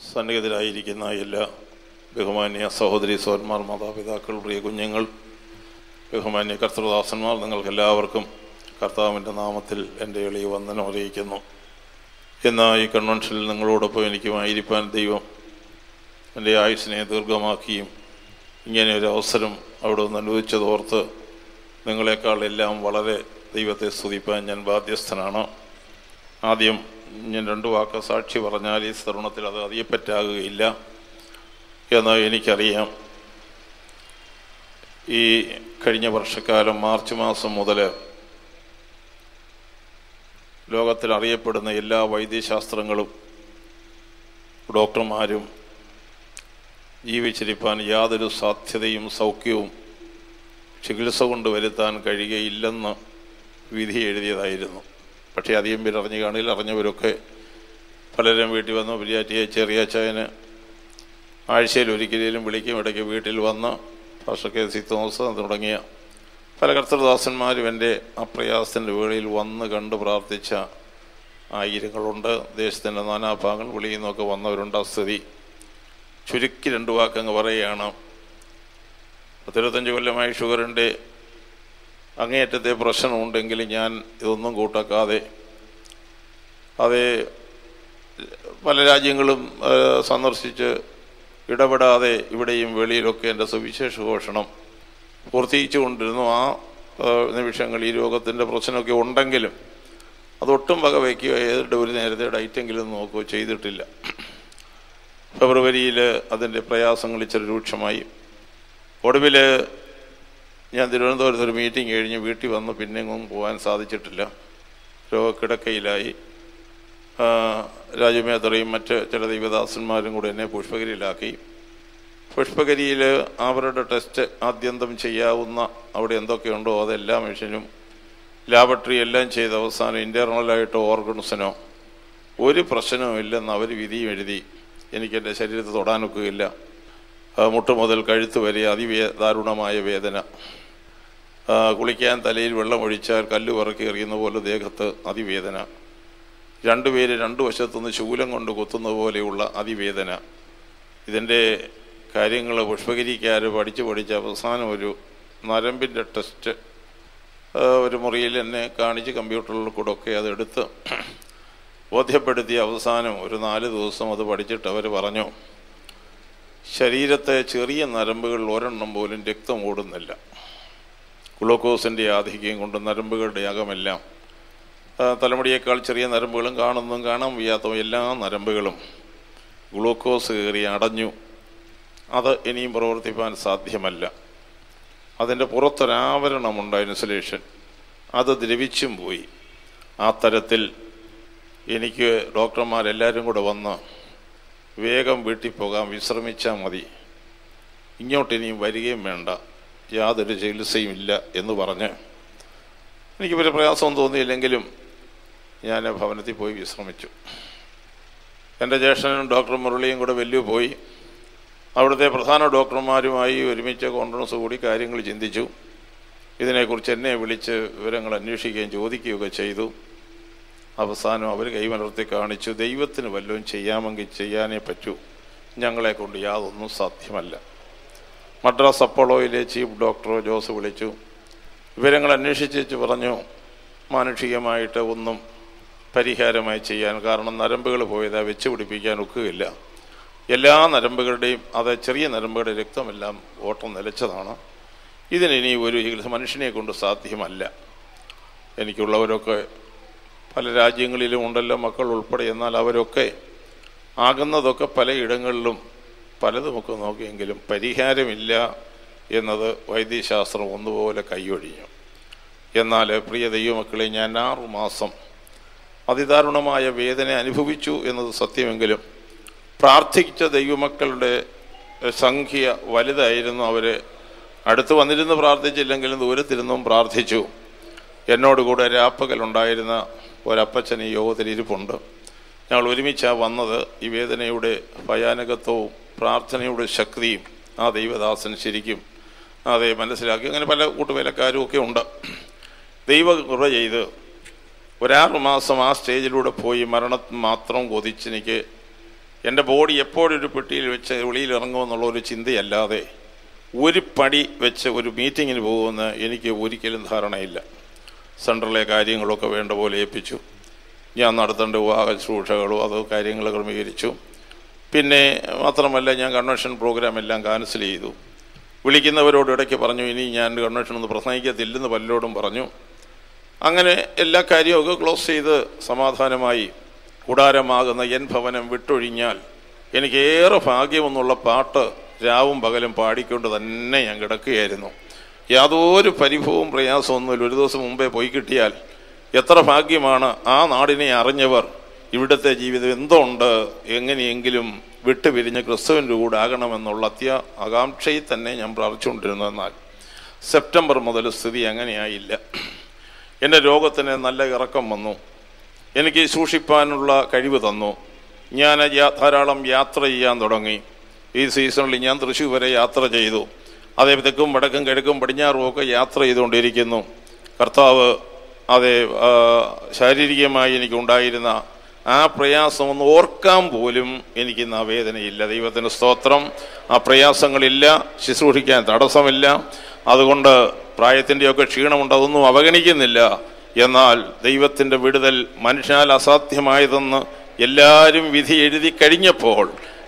സന്നിഹിതരായിരിക്കുന്ന എല്ലാ ബഹുമാന്യ സഹോദരി സോന്മാർ മാതാപിതാക്കൾ പ്രിയ കുഞ്ഞുങ്ങൾ ബഹുമാന്യ കർത്തൃദാസന്മാർ നിങ്ങൾക്ക് എല്ലാവർക്കും കർത്താവിൻ്റെ നാമത്തിൽ എൻ്റെ എളിയ വന്ദനം അറിയിക്കുന്നു എന്നാൽ ഈ കൺവെൻഷനിൽ നിങ്ങളോടൊപ്പം എനിക്കുമായിരിക്കാൻ ദൈവം എൻ്റെ ആയുസ്സിനെ ദീർഘമാക്കിയും ഇങ്ങനെ ഒരു അവസരം അവിടെ നിന്ന് അനുവദിച്ചതോർത്ത് നിങ്ങളെക്കാൾ എല്ലാം വളരെ ദൈവത്തെ സ്തുതിപ്പാൻ ഞാൻ ബാധ്യസ്ഥനാണ് ആദ്യം ഞാൻ രണ്ട് വാക്ക് സാക്ഷി പറഞ്ഞാൽ ഈ തരുണത്തിൽ അത് അറിയപ്പറ്റാകുകയില്ല എന്ന് എനിക്കറിയാം ഈ കഴിഞ്ഞ വർഷക്കാലം മാർച്ച് മാസം മുതൽ ലോകത്തിൽ അറിയപ്പെടുന്ന എല്ലാ വൈദ്യശാസ്ത്രങ്ങളും ഡോക്ടർമാരും ജീവിച്ചിരിപ്പാൻ യാതൊരു സാധ്യതയും സൗഖ്യവും ചികിത്സ കൊണ്ട് വരുത്താൻ കഴിയുകയില്ലെന്ന് വിധി എഴുതിയതായിരുന്നു പക്ഷേ അധികം പേര് അറിഞ്ഞു കാണില്ല അറിഞ്ഞവരൊക്കെ പലരും വീട്ടിൽ വന്ന് വലിയാറ്റിയെ ചെറിയ ചായന് ആഴ്ചയിൽ ഒരിക്കലും വിളിക്കും ഇടയ്ക്ക് വീട്ടിൽ വന്ന് ഭാഷ കെ സി തോമസ് തുടങ്ങിയ പല കർത്തൃദാസന്മാരും എൻ്റെ അപ്രയാസത്തിൻ്റെ വേളയിൽ വന്ന് കണ്ട് പ്രാർത്ഥിച്ച ആയിരങ്ങളുണ്ട് ദേശത്തിൻ്റെ നാനാഭാഗങ്ങൾ വെളിയിൽ നിന്നൊക്കെ വന്നവരുണ്ട് ആ സ്ഥിതി ചുരുക്കി രണ്ട് വാക്കങ്ങ് പറയുകയാണ് പത്തിരുപത്തഞ്ച് കൊല്ലമായി ഷുഗറിൻ്റെ അങ്ങേയറ്റത്തെ പ്രശ്നമുണ്ടെങ്കിലും ഞാൻ ഇതൊന്നും കൂട്ടാക്കാതെ അത് പല രാജ്യങ്ങളും ആ, സന്ദർശിച്ച് ഇടപെടാതെ ഇവിടെയും വെളിയിലൊക്കെ എൻ്റെ സുവിശേഷ ഘോഷണം പൂർത്തീകരിച്ചു കൊണ്ടിരുന്നു ആ ആ, നിമിഷങ്ങളിൽ ഈ രോഗത്തിൻ്റെ പ്രശ്നമൊക്കെ ഉണ്ടെങ്കിലും അതൊട്ടും വക വയ്ക്കുകയോ ഏതിട്ട് ഒരു നേരത്തെ ഡയറ്റെങ്കിലും നോക്കുകയോ ചെയ്തിട്ടില്ല ഫെബ്രുവരിയിൽ അതിൻ്റെ പ്രയാസങ്ങൾ ഇച്ചിരി രൂക്ഷമായി ഒടുവിൽ ഞാൻ തിരുവനന്തപുരത്ത് ഒരു മീറ്റിംഗ് കഴിഞ്ഞ് വീട്ടിൽ വന്ന് പിന്നെങ്ങും പോകാൻ സാധിച്ചിട്ടില്ല രോഗക്കിടക്കയിലായി ആ, രാജമേത്രയും മറ്റ് ചില ദൈവദാസന്മാരും കൂടെ എന്നെ പുഷ്പഗിരിയിലാക്കി പുഷ്പഗിരിയിൽ അവരുടെ ടെസ്റ്റ് ആദ്യന്തം ചെയ്യാവുന്ന അവിടെ എന്തൊക്കെയുണ്ടോ അതെല്ലാ മെഷീനും ലാബറട്ടറി എല്ലാം ചെയ്ത് അവസാനം ഇൻറ്റേർണലായിട്ട് ഓർഗൻസിനോ ഒരു പ്രശ്നവും ഇല്ലെന്ന് അവർ വിധിയും എഴുതി എനിക്ക് എൻ്റെ ശരീരത്തെ തൊടാനൊക്കുകയില്ല ആ, മുട്ട് മുതൽ കഴുത്ത് വരെ അതിവേ ദാരുണമായ വേദന ആ, കുളിക്കാൻ തലയിൽ വെള്ളം ഒഴിച്ചാൽ കല്ല് പറക്കി എറിയുന്ന പോലെ ദേഹത്ത് അതിവേദന രണ്ടുപേര് രണ്ടു വശത്തുനിന്ന് ശൂലം കൊണ്ട് കുത്തുന്ന പോലെയുള്ള അതിവേദന ഇതിൻ്റെ കാര്യങ്ങൾ പുഷ്പഗിരിക്കാർ പഠിച്ച് പഠിച്ച് അവസാനം ഒരു നരമ്പിൻ്റെ ടെസ്റ്റ് ആ, ഒരു മുറിയിൽ എന്നെ കാണിച്ച് കമ്പ്യൂട്ടറിൽ കൂടെ ഒക്കെ അതെടുത്ത് ബോധ്യപ്പെടുത്തി അവസാനം ഒരു നാല് ദിവസം അത് പഠിച്ചിട്ട് അവർ പറഞ്ഞു ശരീരത്തെ ചെറിയ നരമ്പുകളിൽ ഒരെണ്ണം പോലും രക്തം ഓടുന്നില്ല ഗ്ലൂക്കോസിൻ്റെ ആധിക്യം കൊണ്ട് നരമ്പുകളുടെ അകമെല്ലാം ആ, തലമുടിയേക്കാൾ ചെറിയ നരമ്പുകളും കാണുന്നതും കാണാൻ വയ്യാത്തതും എല്ലാ നരമ്പുകളും ഗ്ലൂക്കോസ് കയറി അടഞ്ഞു അത് ഇനിയും പ്രവർത്തിപ്പാൻ സാധ്യമല്ല അതിൻ്റെ പുറത്തൊരാവരണമുണ്ട് ഇൻസുലേഷൻ അത് ദ്രവിച്ചും പോയി ആ തരത്തിൽ എനിക്ക് ഡോക്ടർമാരെല്ലാവരും കൂടെ വന്ന് വേഗം വീട്ടിൽ പോകാം വിശ്രമിച്ചാൽ മതി ഇങ്ങോട്ട് ഇനിയും വരികയും വേണ്ട യാതൊരു ചികിത്സയും ഇല്ല എന്ന് പറഞ്ഞ് എനിക്ക് വലിയ പ്രയാസമൊന്നും തോന്നിയില്ലെങ്കിലും ഞാൻ ഭവനത്തിൽ പോയി വിശ്രമിച്ചു എൻ്റെ ജ്യേഷ്ഠനും ഡോക്ടർ മുരളിയും കൂടെ വെല്ലു പോയി അവിടുത്തെ പ്രധാന ഡോക്ടർമാരുമായി ഒരുമിച്ച് കോൺഫറൻസ് കൂടി കാര്യങ്ങൾ ചിന്തിച്ചു ഇതിനെക്കുറിച്ച് എന്നെ വിളിച്ച് വിവരങ്ങൾ അന്വേഷിക്കുകയും ചോദിക്കുകയൊക്കെ ചെയ്തു അവസാനം അവർ കൈമലർത്തി കാണിച്ചു ദൈവത്തിന് വല്ലതും ചെയ്യാമെങ്കിൽ ചെയ്യാനേ പറ്റൂ ഞങ്ങളെ കൊണ്ട് യാതൊന്നും സാധ്യമല്ല മദ്രാസ് അപ്പോളോയിലെ ചീഫ് ഡോക്ടർ ജോസ് വിളിച്ചു വിവരങ്ങൾ അന്വേഷിച്ചു പറഞ്ഞു മാനുഷികമായിട്ട് ഒന്നും പരിഹാരമായി ചെയ്യാൻ കാരണം നരമ്പുകൾ പോയതാ വെച്ച് പിടിപ്പിക്കാൻ ഒക്കുകയില്ല എല്ലാ നരമ്പുകളുടെയും അത് ചെറിയ നരമ്പുകളുടെ രക്തമെല്ലാം ഓട്ടം നിലച്ചതാണ് ഇതിനിനി ഒരു ചികിത്സ മനുഷ്യനെ കൊണ്ട് സാധ്യമല്ല എനിക്കുള്ളവരൊക്കെ പല രാജ്യങ്ങളിലും ഉണ്ടല്ലോ മക്കൾ ഉൾപ്പെടെ എന്നാൽ അവരൊക്കെ ആകുന്നതൊക്കെ പലയിടങ്ങളിലും പലതുമൊക്കെ നോക്കിയെങ്കിലും പരിഹാരമില്ല എന്നത് വൈദ്യശാസ്ത്രം ഒന്നുപോലെ കൈയൊഴിഞ്ഞു എന്നാൽ പ്രിയ ദൈവമക്കളെ ഞാൻ ആറു മാസം അതിദാരുണമായ വേദന അനുഭവിച്ചു എന്നത് സത്യമെങ്കിലും പ്രാർത്ഥിച്ച ദൈവമക്കളുടെ സംഖ്യ വലുതായിരുന്നു അവർ അടുത്ത് വന്നിരുന്ന് പ്രാർത്ഥിച്ചില്ലെങ്കിലും ദൂരത്തിരുന്നും പ്രാർത്ഥിച്ചു എന്നോട് കൂടെ രാപ്പകലുണ്ടായിരുന്ന ഒരപ്പച്ചൻ ഈ യോഗത്തിൽ ഇരിപ്പുണ്ട് ഞങ്ങൾ ഒരുമിച്ചാണ് വന്നത് ഈ വേദനയുടെ ഭയാനകത്വവും പ്രാർത്ഥനയുടെ ശക്തിയും ആ ദൈവദാസൻ ശരിക്കും അതെ മനസ്സിലാക്കി അങ്ങനെ പല കൂട്ടുവേലക്കാരും ഒക്കെ ഉണ്ട് ദൈവ കൃപ ചെയ്ത് ഒരാറ് മാസം ആ സ്റ്റേജിലൂടെ പോയി മരണം മാത്രം കൊതിച്ചെനിക്ക് എൻ്റെ ബോഡി എപ്പോഴൊരു പെട്ടിയിൽ വെച്ച് വെളിയിൽ ഇറങ്ങുമെന്നുള്ള ഒരു ചിന്തയല്ലാതെ ഒരു പടി വെച്ച് ഒരു മീറ്റിങ്ങിന് പോകുമെന്ന് എനിക്ക് ഒരിക്കലും ധാരണയില്ല സെൻട്രലിലെ കാര്യങ്ങളൊക്കെ വേണ്ട പോലെ ഏൽപ്പിച്ചു ഞാൻ നടത്തേണ്ട വിവാഹ ശുശ്രൂഷകളോ അതോ കാര്യങ്ങൾ ക്രമീകരിച്ചു പിന്നെ മാത്രമല്ല ഞാൻ കൺവെൻഷൻ പ്രോഗ്രാം എല്ലാം ക്യാൻസൽ ചെയ്തു വിളിക്കുന്നവരോട് ഇടയ്ക്ക് പറഞ്ഞു ഇനി ഞാൻ കൺവെൻഷൻ ഒന്ന് പ്രസംഗിക്കത്തില്ലെന്ന് പലരോടും പറഞ്ഞു അങ്ങനെ എല്ലാ കാര്യമൊക്കെ ക്ലോസ് ചെയ്ത് സമാധാനമായി കൂടാരമാകുന്ന എൻ ഭവനം വിട്ടൊഴിഞ്ഞാൽ എനിക്ക് ഏറെ ഭാഗ്യമെന്നുള്ള പാട്ട് രാവും പകലും പാടിക്കൊണ്ട് തന്നെ ഞാൻ കിടക്കുകയായിരുന്നു യാതൊരു പരിഭവവും പ്രയാസമൊന്നുമില്ല ഒരു ദിവസം മുമ്പേ പോയി കിട്ടിയാൽ എത്ര ഭാഗ്യമാണ് ആ നാടിനെ അറിഞ്ഞവർ ഇവിടുത്തെ ജീവിതം എന്തുണ്ട് എങ്ങനെയെങ്കിലും വിട്ടുപിരിഞ്ഞ് ക്രിസ്തുവിൻ്റെ കൂടെ ആകണമെന്നുള്ള അത്യ ആകാംക്ഷയിൽ തന്നെ ഞാൻ പ്രാർത്ഥിച്ചുകൊണ്ടിരുന്നു എന്നാൽ സെപ്റ്റംബർ മുതൽ സ്ഥിതി അങ്ങനെയായില്ല എൻ്റെ രോഗത്തിന് നല്ല ഇറക്കം വന്നു എനിക്ക് സൂക്ഷിപ്പാനുള്ള കഴിവ് തന്നു ഞാൻ യാ- ധാരാളം യാത്ര ചെയ്യാൻ തുടങ്ങി ഈ സീസണിൽ ഞാൻ തൃശ്ശൂർ വരെ യാത്ര ചെയ്തു അതേ തെക്കും വടക്കും കിഴക്കും പടിഞ്ഞാറും ഒക്കെ യാത്ര ചെയ്തുകൊണ്ടിരിക്കുന്നു കർത്താവ് അതെ ആ, ശാരീരികമായി എനിക്കുണ്ടായിരുന്ന ആ പ്രയാസം ഒന്ന് ഓർക്കാൻ പോലും എനിക്ക് ഇന്ന് ആ വേദനയില്ല ദൈവത്തിന് സ്തോത്രം ആ പ്രയാസങ്ങളില്ല ശുശ്രൂഷിക്കാൻ തടസ്സമില്ല അതുകൊണ്ട് പ്രായത്തിൻ്റെയൊക്കെ ക്ഷീണമുണ്ട് അതൊന്നും അവഗണിക്കുന്നില്ല എന്നാൽ ദൈവത്തിൻ്റെ വിടുതൽ മനുഷ്യനാൽ അസാധ്യമായതെന്ന് എല്ലാവരും വിധി എഴുതി കഴിഞ്ഞപ്പോൾ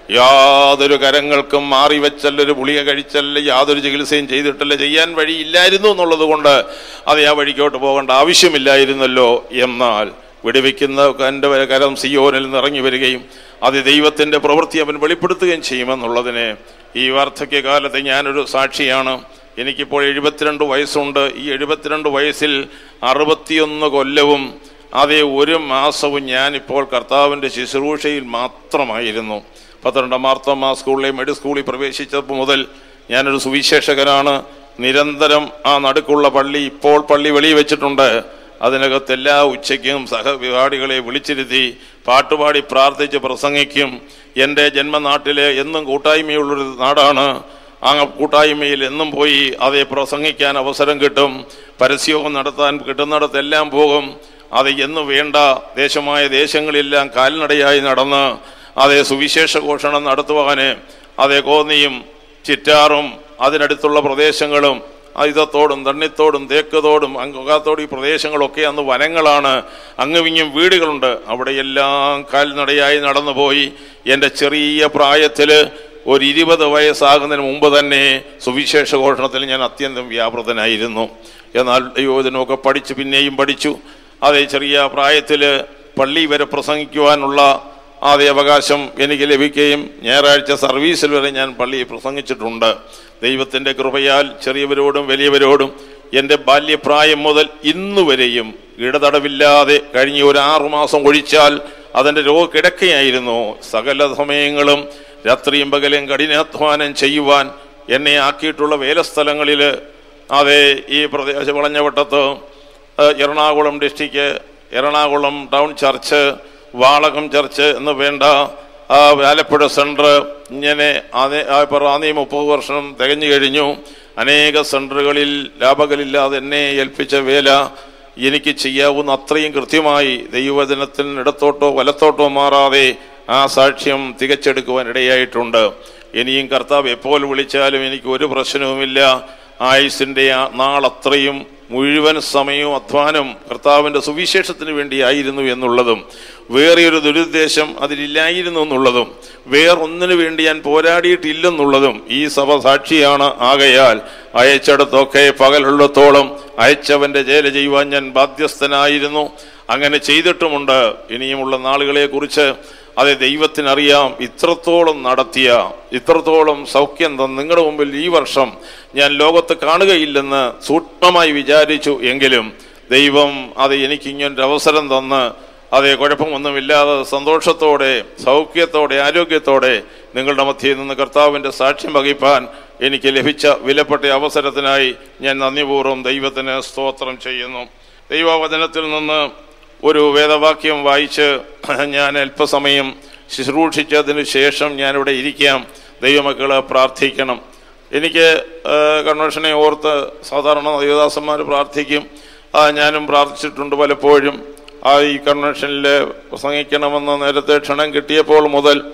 യാതൊരു കരങ്ങൾക്കും മാറി വെച്ചല്ല ഒരു ഗുളിക കഴിച്ചല്ല യാതൊരു ചികിത്സയും ചെയ്തിട്ടല്ല ചെയ്യാൻ വഴിയില്ലായിരുന്നു എന്നുള്ളത് കൊണ്ട് അത് ആ വഴിക്കോട്ട് പോകേണ്ട ആവശ്യമില്ലായിരുന്നല്ലോ എന്നാൽ വിടുവിക്കുന്ന എൻ്റെ കരം സിയോനിൽ നിന്ന് ഇറങ്ങി വരികയും അത് ദൈവത്തിൻ്റെ പ്രവൃത്തി അവൻ വെളിപ്പെടുത്തുകയും ചെയ്യുമെന്നുള്ളതിന് ഈ വാർദ്ധക്യകാലത്ത് ഞാനൊരു സാക്ഷിയാണ് എനിക്കിപ്പോൾ എഴുപത്തിരണ്ട് വയസ്സുണ്ട് ഈ എഴുപത്തിരണ്ട് വയസ്സിൽ അറുപത്തിയൊന്ന് കൊല്ലവും അതേ ഒരു മാസവും ഞാനിപ്പോൾ കർത്താവിൻ്റെ ശുശ്രൂഷയിൽ മാത്രമായിരുന്നു പന്ത്രണ്ടാം മാർത്തമ്മ സ്കൂളിലെ മെഡി സ്കൂളിൽ പ്രവേശിച്ചപ്പോൾ മുതൽ ഞാനൊരു സുവിശേഷകനാണ് നിരന്തരം ആ നടുക്കുള്ള പള്ളി ഇപ്പോൾ പള്ളി വെളിയിൽ വെച്ചിട്ടുണ്ട് അതിനകത്ത് എല്ലാ ഉച്ചയ്ക്കും സഹവിഹാടികളെ വിളിച്ചിരുത്തി പാട്ടുപാടി പ്രാർത്ഥിച്ച് പ്രസംഗിക്കും എൻ്റെ ജന്മനാട്ടിലെ എന്നും കൂട്ടായ്മയുള്ളൊരു നാടാണ് ആ കൂട്ടായ്മയിൽ എന്നും പോയി അതേ പ്രസംഗിക്കാൻ അവസരം കിട്ടും പരസ്യവും നടത്താൻ കിട്ടുന്നിടത്തെല്ലാം പോകും അത് എന്ന് വേണ്ട ദേശമായ ദേശങ്ങളെല്ലാം കാൽനടയായി നടന്ന് അതേ സുവിശേഷ ഘോഷണം നടത്തുവാന് അതേ കോന്നിയും ചിറ്റാറും അതിനടുത്തുള്ള പ്രദേശങ്ങളും ഇതത്തോടും തണ്ണിത്തോടും തേക്കതോടും അങ്കാത്തോടും ഈ പ്രദേശങ്ങളൊക്കെ അന്ന് വനങ്ങളാണ് അങ്ങുമിങ്ങും വീടുകളുണ്ട് അവിടെയെല്ലാം കാൽനടയായി നടന്നുപോയി എൻ്റെ ചെറിയ പ്രായത്തിൽ ഒരു ഇരുപത് വയസ്സാകുന്നതിന് മുമ്പ് തന്നെ സുവിശേഷ ഘോഷണത്തിൽ ഞാൻ അത്യന്തം വ്യാപൃതനായിരുന്നു എന്നാൽ യുവജനമൊക്കെ പഠിച്ചു പിന്നെയും പഠിച്ചു അതേ ചെറിയ പ്രായത്തിൽ പള്ളി വരെ പ്രസംഗിക്കുവാനുള്ള അതേ അവകാശം എനിക്ക് ലഭിക്കുകയും ഞായറാഴ്ച സർവീസിൽ വരെ ഞാൻ പള്ളിയിൽ പ്രസംഗിച്ചിട്ടുണ്ട് ദൈവത്തിൻ്റെ കൃപയാൽ ചെറിയവരോടും വലിയവരോടും എൻ്റെ ബാല്യപ്രായം മുതൽ ഇന്നുവരെയും ഇടതടവില്ലാതെ കഴിഞ്ഞ ഒരു ആറുമാസം ഒഴിച്ചാൽ അതിൻ്റെ രോഗക്കിടക്കയായിരുന്നു സകല സമയങ്ങളും രാത്രിയും പകലും കഠിനാധ്വാനം ചെയ്യുവാൻ എന്നെ ആക്കിയിട്ടുള്ള വേലസ്ഥലങ്ങളിൽ അതെ ഈ പ്രദേശ വളഞ്ഞവട്ടത്ത് ഏഹ്, Ernakulam district Ernakulam town church Valakam church എന്ന് വേണ്ട ആ ആലപ്പുഴ സെൻറ്റർ ഇങ്ങനെ അതേ ആ പറഞ്ഞ മുപ്പത് വർഷം തികഞ്ഞു കഴിഞ്ഞു അനേക സെൻറ്ററുകളിൽ ലാഭകളില്ലാതെ എന്നെ ഏൽപ്പിച്ച വേല എനിക്ക് ചെയ്യാവുന്ന അത്രയും കൃത്യമായി ദൈവവചനത്തിന് ഇടത്തോട്ടോ വലത്തോട്ടോ മാറാതെ ആ സാക്ഷ്യം തികച്ചെടുക്കുവാൻ ഇടയായിട്ടുണ്ട് ഇനിയും കർത്താവ് എപ്പോൾ വിളിച്ചാലും എനിക്ക് ഒരു പ്രശ്നവുമില്ല ആയുസിൻ്റെ ആ നാളത്രയും മുഴുവൻ സമയവും അധ്വാനം കർത്താവിൻ്റെ സുവിശേഷത്തിന് വേണ്ടിയായിരുന്നു എന്നുള്ളതും വേറെ ഒരു ദുരുദ്ദേശം അതിലില്ലായിരുന്നു എന്നുള്ളതും വേറൊന്നിനു വേണ്ടി ഞാൻ പോരാടിയിട്ടില്ലെന്നുള്ളതും ഈ സഭ സാക്ഷിയാണ് ആകയാൽ അയച്ചിടത്തൊക്കെ പകലുള്ളത്തോളം അയച്ചവന്റെ ജേല ചെയ്യുവാൻ ഞാൻ ബാധ്യസ്ഥനായിരുന്നു അങ്ങനെ ചെയ്തിട്ടുമുണ്ട് ഇനിയുമുള്ള നാളുകളെ കുറിച്ച് അതെ ദൈവത്തിനറിയാം ഇത്രത്തോളം നടത്തിയ ഇത്രത്തോളം സൗഖ്യം തന്ന് നിങ്ങളുടെ മുമ്പിൽ ഈ വർഷം ഞാൻ ലോകത്ത് കാണുകയില്ലെന്ന് സൂക്ഷ്മമായി വിചാരിച്ചു എങ്കിലും ദൈവം അത് എനിക്ക് ഇങ്ങനൊരു അവസരം തന്ന് അതെ കുഴപ്പമൊന്നുമില്ലാതെ സന്തോഷത്തോടെ സൗഖ്യത്തോടെ ആരോഗ്യത്തോടെ നിങ്ങളുടെ മധ്യയിൽ നിന്ന് കർത്താവിൻ്റെ സാക്ഷ്യം വഹിപ്പാൻ എനിക്ക് ലഭിച്ച വിലപ്പെട്ട അവസരത്തിനായി ഞാൻ നന്ദിപൂർവ്വം ദൈവത്തിന് സ്തോത്രം ചെയ്യുന്നു ദൈവവചനത്തിൽ നിന്ന് ഒരു വേദവാക്യം വായിച്ച് ഞാൻ അല്പസമയം ശുശ്രൂഷിച്ചതിന് ശേഷം ഞാനിവിടെ ഇരിക്കാം ദൈവമക്കള് പ്രാർത്ഥിക്കണം എനിക്ക് ആ, കൺവെൻഷനെ ഓർത്ത് സാധാരണ ദേവദാസന്മാർ പ്രാർത്ഥിക്കും ആ, ഞാനും പ്രാർത്ഥിച്ചിട്ടുണ്ട് പലപ്പോഴും ആ ഈ കൺവെൻഷനിൽ പ്രസംഗിക്കണമെന്ന് നേരത്തെ ക്ഷണം കിട്ടിയപ്പോൾ മുതൽ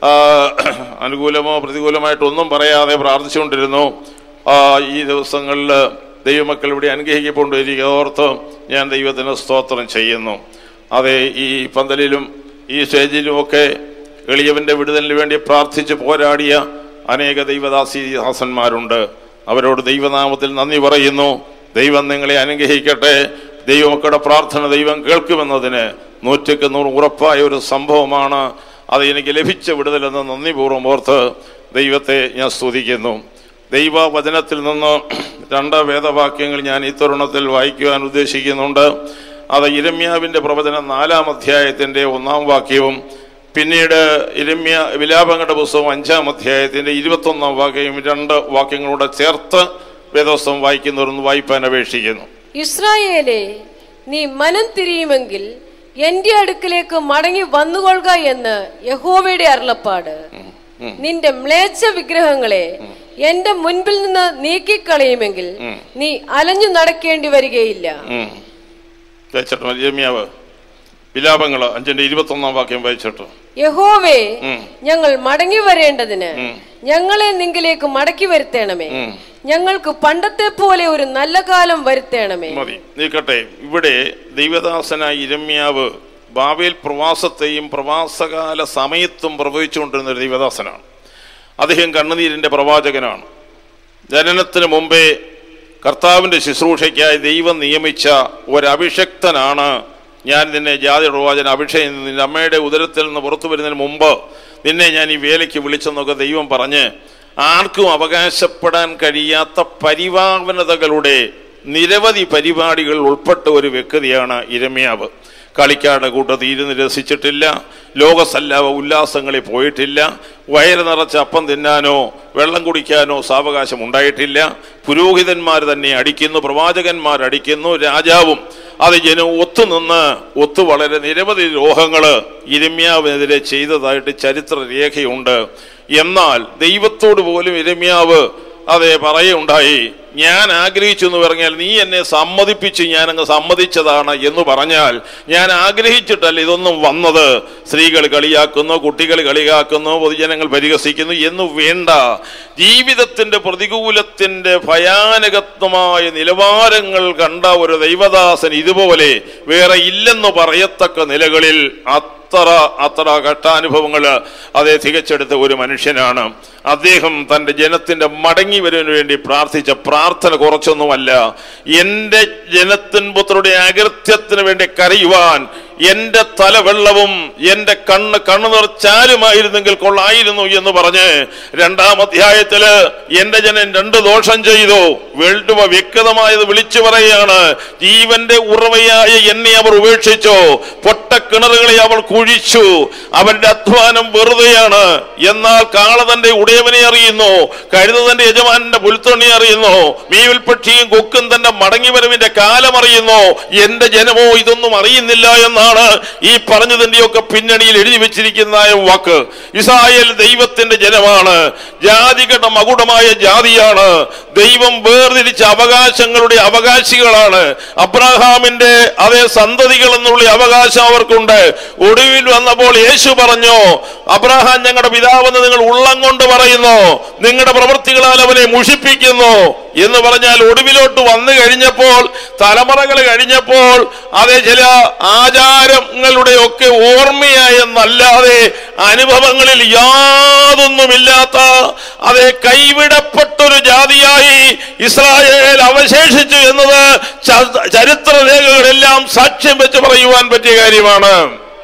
ആ, അനുകൂലമോ പ്രതികൂലമായിട്ടൊന്നും പറയാതെ പ്രാർത്ഥിച്ചുകൊണ്ടിരുന്നു ആ, ഈ ദിവസങ്ങളിൽ ദൈവമക്കൾ ഇവിടെ അനുഗ്രഹിക്കപ്പെട്ടിരിക്കുക ഓർത്ത് ഞാൻ ദൈവത്തിന് സ്തോത്രം ചെയ്യുന്നു അതെ ഈ പന്തലിലും ഈ സ്റ്റേജിലും ഒക്കെ എളിയവന്റെ വിടുതലിന് വേണ്ടി പ്രാർത്ഥിച്ച് പോരാടിയ അനേക ദൈവദാസി ദാസന്മാരുണ്ട് അവരോട് ദൈവനാമത്തിൽ നന്ദി പറയുന്നു ദൈവം നിങ്ങളെ അനുഗ്രഹിക്കട്ടെ ദൈവമക്കളുടെ പ്രാർത്ഥന ദൈവം കേൾക്കുമെന്നതിന് നൂറ്റക്ക് നൂറ് ഉറപ്പായ ഒരു സംഭവമാണ് അത് എനിക്ക് ലഭിച്ച വിടുതലെന്ന് നന്ദിപൂർവ്വം ഓർത്ത് ദൈവത്തെ ഞാൻ സ്തുതിക്കുന്നു ദൈവവചനത്തിൽ നിന്ന് രണ്ട് വേദവാക്യങ്ങൾ ഞാൻ ഈ തരുണത്തിൽ വായിക്കുവാൻ ഉദ്ദേശിക്കുന്നുണ്ട് അത് ഇരമ്യാവിൻ്റെ പ്രവചനം നാലാം അധ്യായത്തിൻ്റെ ഒന്നാം വാക്യവും പിന്നീട് ഇരമ്യ വിലാപങ്ങളുടെ പുസ്തകം അഞ്ചാം അധ്യായത്തിൻ്റെ ഇരുപത്തൊന്നാം വാക്യവും രണ്ട് വാക്യങ്ങളൂടെ ചേർത്ത് വേദോസ്തവം വായിക്കുന്നവരൊന്ന് വായിപ്പാൻ അപേക്ഷിക്കുന്നു ഇസ്രായേലെ നീ മനം തിരിയുമെങ്കിൽ എന്റെ അടുക്കിലേക്ക് മടങ്ങി വന്നുകൊള്ളുക എന്ന് യഹോവയുടെ അരുളപ്പാട് നിന്റെ മ്ലേച്ഛ വിഗ്രഹങ്ങളെ എന്റെ മുൻപിൽ നിന്ന് നീക്കിക്കളയുമെങ്കിൽ നീ അലഞ്ഞു നടക്കേണ്ടി വരികയില്ല ഉം. വായിച്ചിട്ട് മതി, ഇരമ്യാവ് വിലാപങ്ങൾ അഞ്ചിന്റെ ഇരുപത്തൊന്നാം വാക്യം വായിച്ചിട്ട് യഹോവേ ഉം. ഞങ്ങൾ മടങ്ങി വരേണ്ടതിന് ഞങ്ങളെ നിങ്കിലേക്ക് മടക്കി വരുത്തേണമേ ഞങ്ങൾക്ക് പണ്ടത്തെ പോലെ ഒരു നല്ല കാലം വരുത്തേണമേ മതി നീക്കട്ടെ ഇവിടെ ദൈവദാസനായ ഇരമ്യാവ് ബാബേൽ പ്രവാസത്തെയും പ്രവാസകാല സമയത്തും പ്രവചിച്ചുകൊണ്ടിരുന്ന ഒരു ദൈവദാസനാണ് അദ്ദേഹം കണ്ണുനീരിന്റെ പ്രവാചകനാണ് ജനനത്തിന് മുമ്പേ കർത്താവിന്റെ ശുശ്രൂഷയ്ക്കായി ദൈവം നിയമിച്ച ഒരഭിഷക്തനാണ് ഞാൻ നിന്നെ ജാതി പ്രവാചന അഭിഷേകം നിന്റെ അമ്മയുടെ ഉദരത്തിൽ നിന്ന് പുറത്തു വരുന്നതിന് മുമ്പ് നിന്നെ ഞാൻ ഈ വേലയ്ക്ക് വിളിച്ചെന്നൊക്കെ ദൈവം പറഞ്ഞ് ആർക്കും അവകാശപ്പെടാൻ കഴിയാത്ത പരിഭാവനതകളുടെ നിരവധി പരിപാടികൾ ഉൾപ്പെട്ട ഒരു വ്യക്തിയാണ് ഇരമ്യാവ് കളിക്കാരുടെ കൂട്ടത്തിൽ ഇരുന്ന് രസിച്ചിട്ടില്ല ലോകസല്ലാവ ഉല്ലാസങ്ങളിൽ പോയിട്ടില്ല വയറ് നിറച്ച് അപ്പം തിന്നാനോ വെള്ളം കുടിക്കാനോ സാവകാശം ഉണ്ടായിട്ടില്ല പുരോഹിതന്മാർ തന്നെ അടിക്കുന്നു പ്രവാചകന്മാർ അടിക്കുന്നു രാജാവും അത് ജനം ഒത്തുനിന്ന് ഒത്തു വളരെ നിരവധി രോഗങ്ങൾ ഇരമ്യാവിനെതിരെ ചെയ്തതായിട്ട് ചരിത്ര രേഖയുണ്ട് എന്നാൽ ദൈവത്തോട് പോലും ഇരമ്യാവ് അതെ പറയുണ്ടായി ഞാൻ ആഗ്രഹിച്ചു എന്ന് പറഞ്ഞാൽ നീ എന്നെ സമ്മതിപ്പിച്ച് ഞാൻ അങ്ങ് സമ്മതിച്ചതാണ് എന്ന് പറഞ്ഞാൽ ഞാൻ ആഗ്രഹിച്ചിട്ടല്ല ഇതൊന്നും വന്നത് സ്ത്രീകൾ കളിയാക്കുന്നു കുട്ടികൾ കളിയാക്കുന്നു പൊതുജനങ്ങൾ പരിഹസിക്കുന്നു എന്ന് വേണ്ട ജീവിതത്തിന്റെ പ്രതികൂലത്തിന്റെ ഭയാനകത്വമായ നിലവാരങ്ങൾ കണ്ട ഒരു ദൈവദാസൻ ഇതുപോലെ വേറെ ഇല്ലെന്ന് പറയത്തക്ക നിലകളിൽ അത്ര അത്ര ഘട്ടാനുഭവങ്ങൾ അതേ തികച്ചെടുത്ത ഒരു മനുഷ്യനാണ് അദ്ദേഹം തന്റെ ജനത്തിന്റെ മടങ്ങി വരുന്നതിന് വേണ്ടി പ്രാർത്ഥിച്ച പ്രാർത്ഥന കുറച്ചൊന്നുമല്ല എന്റെ ജനത്തിൻ പുത്രരുടെ അകൃത്യത്തിന് വേണ്ടി കരയുവാൻ എന്റെ തലവെള്ളവും എന്റെ കണ്ണ് കണ്ണു നിറച്ചാലുമായിരുന്നെങ്കിൽ കൊള്ളായിരുന്നു എന്ന് പറഞ്ഞ് രണ്ടാം അധ്യായത്തില് എന്റെ ജനൻ രണ്ട് ദോഷം ചെയ്തു വേൾഡുവ വ്യക്തമായത് വിളിച്ചു പറയുകയാണ് ജീവന്റെ ഉറവയായ എന്നെ അവർ ഉപേക്ഷിച്ചു പൊട്ടക്കിണറുകളെ അവൾ കുഴിച്ചു അവന്റെ അധ്വാനം വെറുതെയാണ് എന്നാൽ കാള തന്റെ ഉടയവനെ അറിയുന്നു കഴുത തന്റെ യജമാനന്റെ പുൽത്തണ്ണി അറിയുന്നു മീവിൽപക്ഷിയും കൊക്കും തന്റെ മടങ്ങിവരവിന്റെ കാലം അറിയുന്നു എന്റെ ജനമോ ഇതൊന്നും അറിയുന്നില്ല എന്നാണ് ഈ പറഞ്ഞതിന്റെയൊക്കെ പിന്നണിയിൽ എഴുതി വെച്ചിരിക്കുന്ന വാക്ക് ഇസ്രായേൽ ദൈവത്തിന്റെ ജനമാണ് ജാതികളുടെ മകുടമായ ജാതിയാണ് ദൈവം വേർതിരിച്ച അവകാശങ്ങളുടെ അവകാശികളാണ് അബ്രഹാമിന്റെ അതേ സന്തതികൾ എന്നുള്ള അവകാശം അവർക്കുണ്ട് ഒടുവിൽ വന്നപ്പോൾ യേശു പറഞ്ഞു അബ്രഹാം ഞങ്ങളുടെ പിതാവെന്ന് നിങ്ങൾ ഉള്ളം കൊണ്ട് പറയുന്നു നിങ്ങളുടെ പ്രവൃത്തികളാൽ അവനെ മുഷിപ്പിക്കുന്നു എന്ന് പറഞ്ഞാൽ ഒടുവിലോട്ട് വന്നു കഴിഞ്ഞപ്പോൾ തലമുറകൾ കഴിഞ്ഞപ്പോൾ അതേ ചില ആചാരങ്ങളുടെ ഒക്കെ ഓർമ്മയായെന്നല്ലാതെ അനുഭവങ്ങളിൽ യാതൊന്നുമില്ലാത്ത അതേ കൈവിടപ്പെട്ടൊരു ജാതിയായി ഇസ്രായേൽ അവശേഷിച്ചു എന്നത് ച- ചരിത്ര രേഖകളെല്ലാം സാക്ഷ്യം വെച്ച് പറയുവാൻ പറ്റിയ കാര്യമാണ്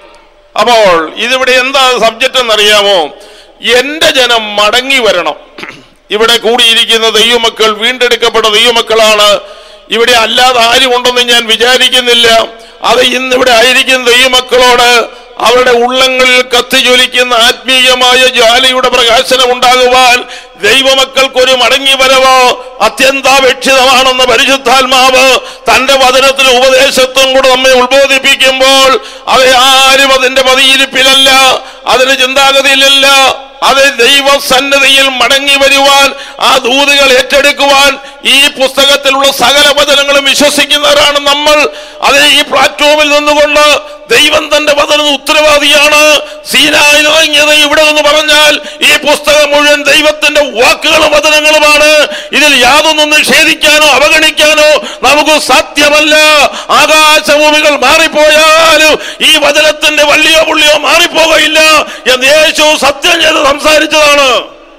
അപ്പോൾ ഇതിവിടെ എന്താ സബ്ജക്റ്റ് എന്നറിയാമോ എന്റെ ജനം മടങ്ങി വരണം ഇവിടെ കൂടിയിരിക്കുന്ന ദൈവമക്കൾ വീണ്ടെടുക്കപ്പെട്ട ദൈവമക്കളാണ് ഇവിടെ അല്ലാതെ ആരും ഉണ്ടെന്ന് ഞാൻ വിചാരിക്കുന്നില്ല അത് ഇന്നിവിടെ ആയിരിക്കുന്ന ദൈവമക്കളോട് അവരുടെ ഉള്ളങ്ങളിൽ കത്തിജ്വലിക്കുന്ന ആത്മീയമായ ജ്വാലയുടെ പ്രകാശനം ഉണ്ടാകുവാൻ ദൈവമക്കൾക്കൊരു മടങ്ങി വരവ് അത്യന്താപേക്ഷിതമാണെന്ന് പരിശുദ്ധാത്മാവ് തന്റെ വചനത്തിലും ഉപദേശത്തും കൂടെ നമ്മെ ഉത്ബോധിപ്പിക്കുമ്പോൾ അവയെ ആരും അതിന്റെ പതിയിരിപ്പിലല്ല അതിന് ചിന്താഗതിയിലല്ല അത് ദൈവസന്നതിയിൽ മടങ്ങി വരുവാൻ ആ ദൂതുകൾ ഏറ്റെടുക്കുവാൻ ഈ പുസ്തകത്തിലുള്ള സകല വചനങ്ങളും വിശ്വസിക്കുന്നവരാണ് നമ്മൾ അത് ഈ പ്ലാറ്റ്ഫോമിൽ നിന്നുകൊണ്ട് ദൈവം തന്റെ വചന ഉത്തരവാദിയാണ് സീനായിൽ ഇറങ്ങിയത് ഇവിടെ എന്ന് പറഞ്ഞാൽ ഈ പുസ്തകം മുഴുവൻ ദൈവത്തിന്റെ വാക്കുകളും വചനങ്ങളുമാണ് ഇതിൽ യാതൊന്നും നിഷേധിക്കാനോ അവഗണിക്കാനോ നമുക്ക് സാധ്യമല്ല ആകാശഭൂമികൾ മാറിപ്പോയാലും ഈ വചനത്തിന്റെ വള്ളിയോ പുള്ളിയോ മാറിപ്പോകയില്ല എന്ന് യേശു സത്യം ചെയ്ത് സംസാരിച്ചതാണ്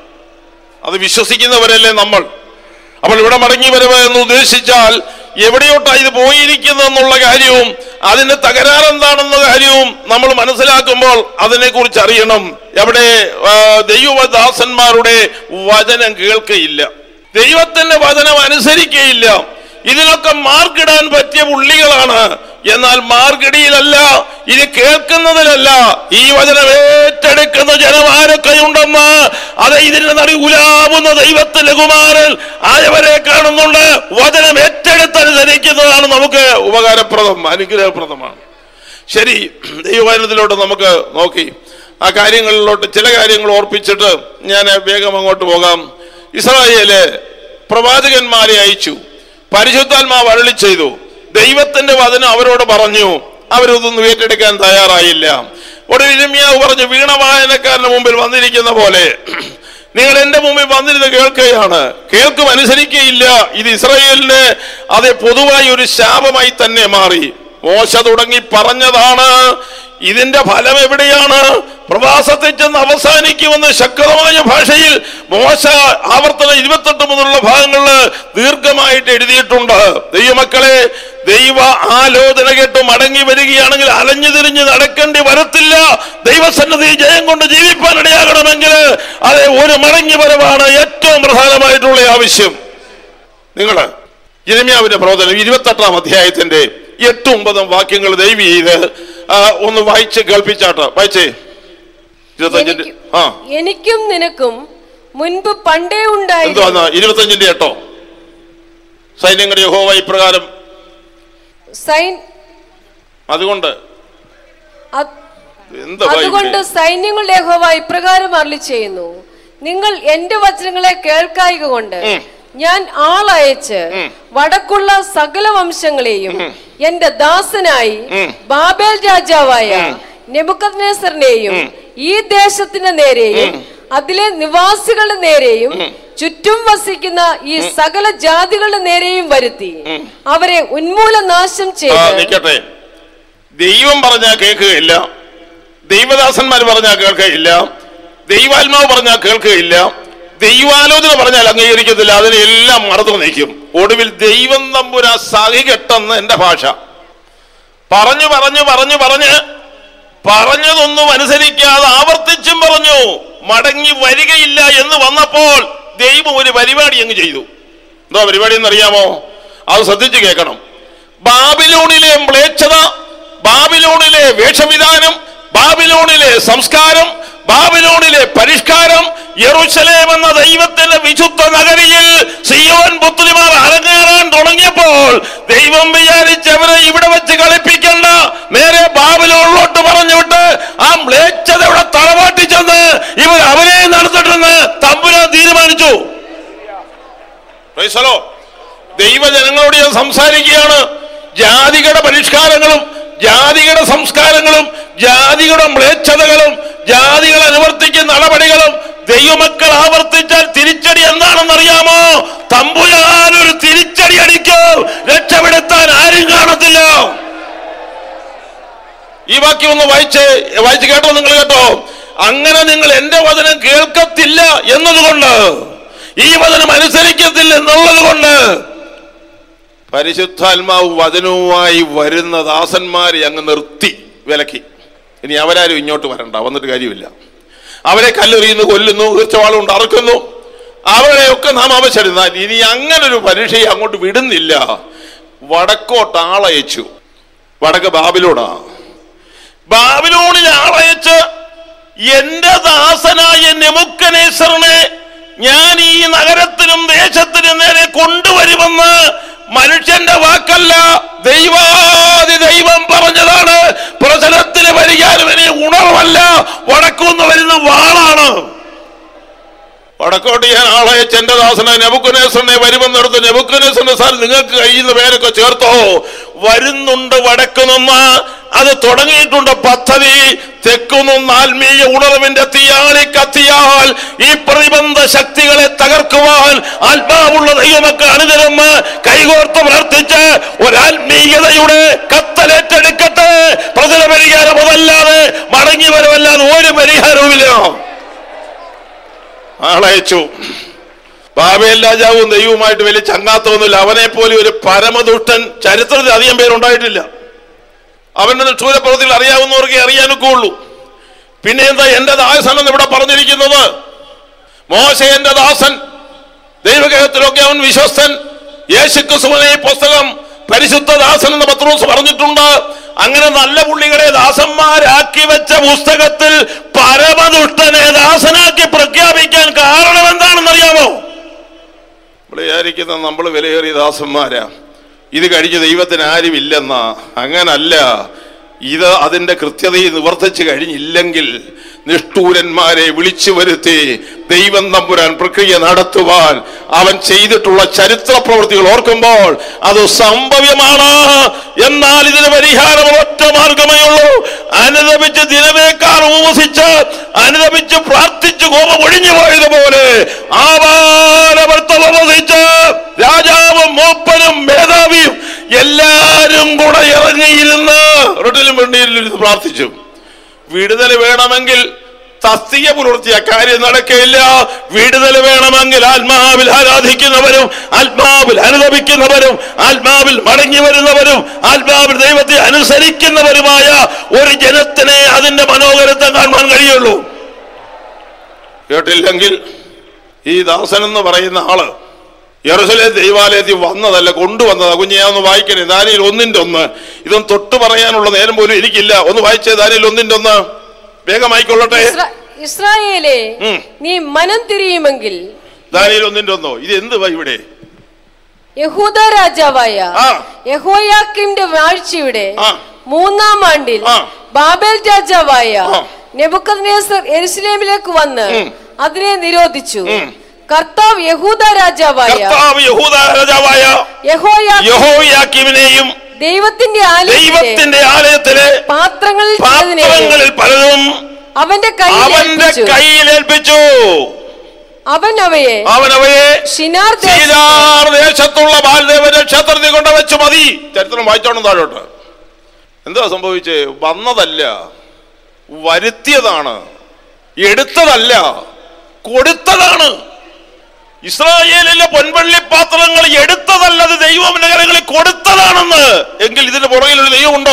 അത് വിശ്വസിക്കുന്നവരല്ലേ നമ്മൾ അപ്പോൾ ഇവിടെ മടങ്ങി വരവ് എന്ന് ഉദ്ദേശിച്ചാൽ എവിടെയോട്ടാ ഇത് പോയിരിക്കുന്നത് എന്നുള്ള കാര്യവും അതിന്റെ തകരാറെന്താണെന്ന കാര്യവും നമ്മൾ മനസ്സിലാക്കുമ്പോൾ അതിനെക്കുറിച്ച് അറിയണം എവിടെ ആ, ദൈവദാസന്മാരുടെ വചനം കേൾക്കയില്ല ദൈവത്തിന്റെ വചനം അനുസരിക്കയില്ല ഇതിനൊക്കെ മാർക്കിടാൻ പറ്റിയ പുള്ളികളാണ് എന്നാൽ മാർക്കിടിയിലല്ല ഇത് കേൾക്കുന്നതിലല്ല ഈ വചനം ഏറ്റെടുക്കുന്ന ജനം ആരൊക്കെയുണ്ടെന്ന് അത് ഇതിന്റെ നടി ഉലാവുന്ന ദൈവത്തിന്റെ കുമാരൻ ആയവരെ കാണുന്നുണ്ട് വചനം ഏറ്റെടുത്തനുസരിക്കുന്നതാണ് നമുക്ക് ഉപകാരപ്രദം അനുഗ്രഹപ്രദമാണ് ശരി ദൈവവചനത്തിലോട്ട് നമുക്ക് നോക്കി ആ കാര്യങ്ങളിലോട്ട് ചില കാര്യങ്ങൾ ഓർപ്പിച്ചിട്ട് ഞാൻ വേഗം അങ്ങോട്ട് പോകാം ഇസ്രായേല് പ്രവാചകന്മാരെ അയച്ചു പരിശുദ്ധാത്മാവ് അരളി ചെയ്തു ദൈവത്തിന്റെ വചനം അവരോട് പറഞ്ഞു അവരതൊന്നും ഏറ്റെടുക്കാൻ തയ്യാറായില്ല ഒടുവിൽ ഇരമ്യാവ് പറഞ്ഞു വീണ വായനക്കാരന്റെ മുമ്പിൽ വന്നിരിക്കുന്ന പോലെ നിങ്ങൾ എന്റെ മുമ്പിൽ വന്നിരുന്ന് കേൾക്കുകയാണ് കേൾക്കും അനുസരിക്കുകയില്ല ഇത് ഇസ്രായേലിന് അത് പൊതുവായി ഒരു ശാപമായി തന്നെ മാറി മോശ തുടങ്ങി പറഞ്ഞതാണ് ഇതിന്റെ ഫലം എവിടെയാണ് പ്രവാസത്തിൽ ചെന്ന് അവസാനിക്കുമെന്ന് ശക്തമായ ഭാഷയിൽ മോശ ആവർത്തന ഇരുപത്തെട്ട് മുതലുള്ള ഭാഗങ്ങളിൽ ദീർഘമായിട്ട് എഴുതിയിട്ടുണ്ട് ദൈവമക്കളെ ദൈവ ആലോചന കേട്ട് മടങ്ങി വരികയാണെങ്കിൽ അലഞ്ഞു തിരിഞ്ഞ് നടക്കേണ്ടി വരത്തില്ല ദൈവസന്നദ്ധി ജയം കൊണ്ട് ജീവിപ്പാൻ ഇടയാകണമെങ്കിൽ അത് ഒരു മടങ്ങി വരവാണ് ഏറ്റവും പ്രധാനമായിട്ടുള്ള ആവശ്യം നിങ്ങള് ഇരമ്യാവിന്റെ പ്രവചനം ഇരുപത്തെട്ടാം അധ്യായത്തിന്റെ എട്ടും ഒമ്പതും വാക്യങ്ങൾ ദൈവം ചെയ്ത് ആ, ഒന്ന് വായിച്ച് കേൾപ്പിച്ചാട്ടോ വായിച്ചേ ഇരുപത്തഞ്ചിന്റെ എനിക്ക്- ആ എനിക്കും നിനക്കും മുൻപ് പണ്ടേ ഉണ്ടായി എന്തുവാ ഇരുപത്തഞ്ചിന്റെ എട്ടോ സൈന്യങ്ങളുടെ യഹോവ ഇപ്രകാരം സൈൻ അതുകൊണ്ട് അത്- എന്താ അതുകൊണ്ട് സൈന്യങ്ങളുടെ യഹോവ ഇപ്രകാരം അരളി ചെയ്യുന്നു നിങ്ങൾ എന്റെ വചനങ്ങളെ കേൾക്കായിക കൊണ്ട് ഞാൻ ആളയച്ച് വടക്കുള്ള സകല വംശങ്ങളെയും എന്റെ ദാസനായി ബാബേൽ രാജാവായ നെബുക്കദ്നേസറിനെയും ഈ ദേശത്തിന്റെ നേരെയും അതിലെ നിവാസികളുടെ നേരെയും ചുറ്റും വസിക്കുന്ന ഈ സകല ജാതികളുടെ നേരെയും വരുത്തി അവരെ ഉന്മൂലനാശം ആ ചെയ്ത് നിക്കട്ടെ ദൈവം പറഞ്ഞാൽ കേൾക്കുകയില്ല ദൈവദാസന്മാർ പറഞ്ഞാൽ കേൾക്കുകയില്ല ദൈവാത്മാവ് പറഞ്ഞാൽ കേൾക്കുകയില്ല ദൈവാലോചന പറഞ്ഞാൽ അംഗീകരിക്കത്തില്ല അതിനെല്ലാം മറന്നു നിൽക്കും ഒടുവിൽ ദൈവം തമ്പുരാ സഹികെട്ടെന്ന് എന്റെ ഭാഷ പറഞ്ഞു പറഞ്ഞു പറഞ്ഞു പറഞ്ഞ് പറഞ്ഞതൊന്നും അനുസരിക്കാതെ ആവർത്തിച്ചും പറഞ്ഞു മടങ്ങി വരികയില്ല എന്ന് വന്നപ്പോൾ ദൈവം ഒരു പരിപാടി അങ്ങ് ചെയ്തു എന്താ പരിപാടി എന്നറിയാമോ അത് ശ്രദ്ധിച്ച് കേൾക്കണം ബാബിലോണിലെ മ്ലേച്ഛത ബാബിലോണിലെ വേഷവിധാനം ബാബിലോണിലെ സംസ്കാരം ബാബിലോണിലെ പരിഷ്കാരം യെറൂശലേം എന്ന ദൈവത്തിന്റെ വിശുദ്ധ നഗരിയിൽ സിയോൻ പുത്രിമാർ അരങ്ങേറാൻ തുടങ്ങിയപ്പോൾ ദൈവം വിചാരിച്ചവരെ ഇവിടെ വെച്ച് കളിപ്പിക്കണ്ട നേരെ ബാബിലോണിലോട്ട് പറഞ്ഞുവിട്ട് ആ മ്ലേച്ഛതയുടെ തറവാട്ടി ചെന്ന് ഇവർ അവരെ നടത്തിട്ടെന്ന് തമ്പുരാൻ തീരുമാനിച്ചു Praise the Lord. ദൈവജനങ്ങളോട് ഞാൻ സംസാരിക്കുകയാണ് ജാതികളുടെ പരിഷ്കാരങ്ങളും ജാതികളുടെ സംസ്കാരങ്ങളും ജാതികളുടെ മ്ലേച്ഛതകളും ജാതികൾ അനുവർത്തിക്കുന്ന നടപടികളും ദൈവമക്കൾ ആവർത്തിച്ചാൽ തിരിച്ചടി എന്താണെന്നറിയാമോ തമ്പുരാൻ ഒരു തിരിച്ചടി അടിക്കും രക്ഷപ്പെടുത്താൻ ആരും കാണത്തില്ല ഈ വാക്യം ഒന്ന് വായിച്ച് വായിച്ച് കേട്ടോ നിങ്ങൾ കേട്ടോ അങ്ങനെ നിങ്ങൾ എന്റെ വചനം കേൾക്കത്തില്ല എന്നതുകൊണ്ട് ഈ വചനം അനുസരിക്കത്തില്ല എന്നുള്ളത് കൊണ്ട് പരിശുദ്ധാത്മാവ് വചനവുമായി വരുന്ന ദാസന്മാരെ അങ്ങ് നിർത്തി വിലക്കി ഇനി അവരാരും ഇങ്ങോട്ട് വരണ്ട വന്നിട്ട് കാര്യമില്ല അവരെ കല്ലെറിയുന്നു കൊല്ലുന്നു തീർച്ചവാളുകൊണ്ട് അറക്കുന്നു അവരെയൊക്കെ നാം അവശരുന്നാൽ ഇനി അങ്ങനെ ഒരു പരീക്ഷയെ അങ്ങോട്ട് വിടുന്നില്ല വടക്കോട്ട് ആളയച്ചു വടക്ക് ബാബിലോണാ ബാബിലോണിൽ ആളയച്ച് എന്റെ ദാസനായ നെമുക്കനേശ്വരനെ ഞാൻ ഈ നഗരത്തിനും ദേശത്തിനും നേരെ കൊണ്ടുവരുമെന്ന് മനുഷ്യന്റെ വാക്കല്ല ദൈവാദി ദൈവം പറഞ്ഞതാണ് പ്രചലത്തിന് പരിഹാരം ഇനി ഉണർവല്ല വടക്കുന്ന് വരുന്ന വാളാണ് വടക്കോട്ട് ഞാൻ ആളെ എന്റെ ദാസനെ നെബുക്കുനേസറിനെ വരുമെന്നെടുത്ത് നെബുക്കുനേസറിന്റെ സാർ നിങ്ങൾക്ക് കഴിയുന്ന പേരൊക്കെ ചേർത്തോ വരുന്നുണ്ട് വടക്കു നിന്ന് അത് തുടങ്ങിയിട്ടുണ്ട് പദ്ധതി തെക്കുനിന്ന് ആത്മീയ ഉണർവിന്റെ തീയാളി കത്തിയാൽ ഈ പ്രതിബന്ധ ശക്തികളെ തകർക്കുവാൻ ആത്മാവുള്ള ദൈവമൊക്കെ അണിനിരന്ന് കൈകോർത്ത് പ്രാർത്ഥിച്ച് ഒരാത്മീയതയുടെ കത്തലേറ്റെടുക്കട്ടെ പ്രജല പരിഹാരം അതല്ലാതെ മടങ്ങി വരവല്ലാതെ ഒരു പരിഹാരവുമില്ല ആളയച്ചു ബാബേൽ രാജാവും ദൈവവുമായിട്ട് വലിയ ചങ്ങാത്തമൊന്നുമില്ല അവനെ പോലെ ഒരു പരമദുഷ്ടൻ ചരിത്രത്തിൽ അധികം പേരുണ്ടായിട്ടില്ല അവന്റെ നിഷ്ഠൂരപ്രവൃത്തികൾ അറിയാവുന്നവർക്ക് അറിയാനൊക്കെ ഉള്ളൂ പിന്നെ എന്താ എന്റെ ദാസൻ എന്ന് ഇവിടെ പറഞ്ഞിരിക്കുന്നത് മോശ എന്റെ ദാസൻ ദൈവഗ്രഹത്തിലൊക്കെ അവൻ വിശ്വസ്തൻ യേശുക്രിസ്തുവിനെ ഈ പുസ്തകം പരിശുദ്ധ ദാസൻ എന്ന് പത്രോസ് പറഞ്ഞിട്ടുണ്ട് അങ്ങനെ നല്ല പുള്ളികളെ ദാസന്മാരാക്കി വെച്ച പുസ്തകത്തിൽ പരമദുഷ്ടനെ ദാസനാക്കി പ്രഖ്യാപിക്കാൻ കാരണം എന്താണെന്നറിയാമോ നമ്മൾ വിചാരിക്കുന്ന നമ്മൾ വിലയേറിയ ദാസന്മാരാ ഇത് കഴിഞ്ഞ് ദൈവത്തിന് ആരുമില്ലെന്നാ അങ്ങനല്ല ഇത് അതിന്റെ കൃത്യതയിൽ നിവർത്തിച്ചു കഴിഞ്ഞില്ലെങ്കിൽ നിഷ്ഠൂരന്മാരെ വിളിച്ചു വരുത്തി ദൈവം തമ്പുരാൻ പ്രക്രിയ നടത്തുവാൻ അവൻ ചെയ്തിട്ടുള്ള ചരിത്ര പ്രവൃത്തികൾ ഓർക്കുമ്പോൾ അത് സംഭവ്യമാണ് എന്നാൽ ഇതിന് പരിഹാരം ഒറ്റ മാർഗമേ ഉള്ളൂ അനുദപിച്ച് ദിനമേക്കാർ ഉപവസിച്ച് അനുദപിച്ച് പ്രാർത്ഥിച്ച് കോപം ഒഴിഞ്ഞു പോയതുപോലെ ആവാരവർത്തം ഉപവസിച്ച് രാജാവും മൂപ്പനും മേധാവിയും എല്ലാരും കൂടെ ഇറങ്ങിയിരുന്ന് റൊട്ടിലും വെണ്ണിയിലും ഇരുന്ന് പ്രാർത്ഥിച്ചു വിടുതൽ വേണമെങ്കിൽ തസ്തിക പുലർത്തിയ കാര്യം നടക്കയില്ല വിടുതൽ വേണമെങ്കിൽ ആത്മാവിൽ ആരാധിക്കുന്നവരും ആത്മാവിൽ അനുദപിക്കുന്നവരും ആത്മാവിൽ മടങ്ങി വരുന്നവരും ആത്മാവിൽ ദൈവത്തെ അനുസരിക്കുന്നവരുമായ ഒരു ജനത്തിനെ അതിന്റെ മനോഹരത്തെ കാണാൻ കഴിയുള്ളൂ കേട്ടില്ലെങ്കിൽ ഈ ദാസൻ എന്ന് പറയുന്ന ആള് യെറുസലേം ദൈവാലയത്തിൽ വന്നതല്ല കൊണ്ടുവന്നതാ കുഞ്ഞെ ഞാൻ ഒന്ന് വായിക്കണേ ദാനിയിൽ ഒന്നിന്റെ ഒന്ന് ഇതൊന്നും തൊട്ട് പറയാനുള്ള നേരം പോലും എനിക്കില്ല ഒന്ന് വായിച്ചേ ദാനിയിൽ ഒന്നിന്റെ ഒന്ന് വേഗമായിക്കൊള്ളട്ടെ ഇസ്ര- ഇസ്രായേലേ ഉം. നീ മനം തിരിയുമെങ്കിൽ ദാനിയിൽ ഒന്നിന്റെ ഒന്നോ ഇത് എന്തുവാ ഇവിടെ യഹൂദ രാജാവായ ആ. യഹോയാക്കിന്റെ വാഴ്ചയുടെ ആ. മൂന്നാം ആണ്ടിൽ ആ. ബാബേൽ രാജാവായ ആ. നെബുക്കദ്നേസർ എരുസലേമിലേക്ക് വന്ന് ഉം. അതിനെ നിരോധിച്ചു ഉം. കർത്താവ് യഹൂദ രാജാവായ കർത്താവ് യഹൂദ രാജാവായ യഹോയാ യഹോയാക്കിമിനെയും ദൈവത്തിന്റെ ആലയത്തിലെ ദൈവത്തിന്റെ ആലയത്തിലെ പാത്രങ്ങളിൽ ചിലതിനെ പാത്രങ്ങളിൽ പലതും അവന്റെ കയ്യിൽ അവന്റെ ഏൽപ്പിച്ചു. കയ്യിൽ ഏൽപ്പിച്ചു അവൻ അവയെ അവൻ അവയെ ഷിനാർ ദേശത്ത് സീനാർ ദേശത്തുള്ള ബാലദേവന്റെ ക്ഷേത്രത്തിൽ കൊണ്ട് വെച്ച് മതി ചരിത്രം വായിച്ചോണം താഴോട്ട് എന്താ സംഭവിച്ചേ വന്നതല്ല വരുത്തിയതാണ് എടുത്തതല്ല കൊടുത്തതാണ് ഇസ്രായേലിലെ പൊൻവള്ളി പാത്രങ്ങൾ എടുത്തതല്ലത് ദൈവത്തിന്റെ കരങ്ങളിൽ കൊടുത്തതാണെന്ന് എങ്കിൽ ഇതിന് പുറകിൽ ഒരു ദൈവമുണ്ടോ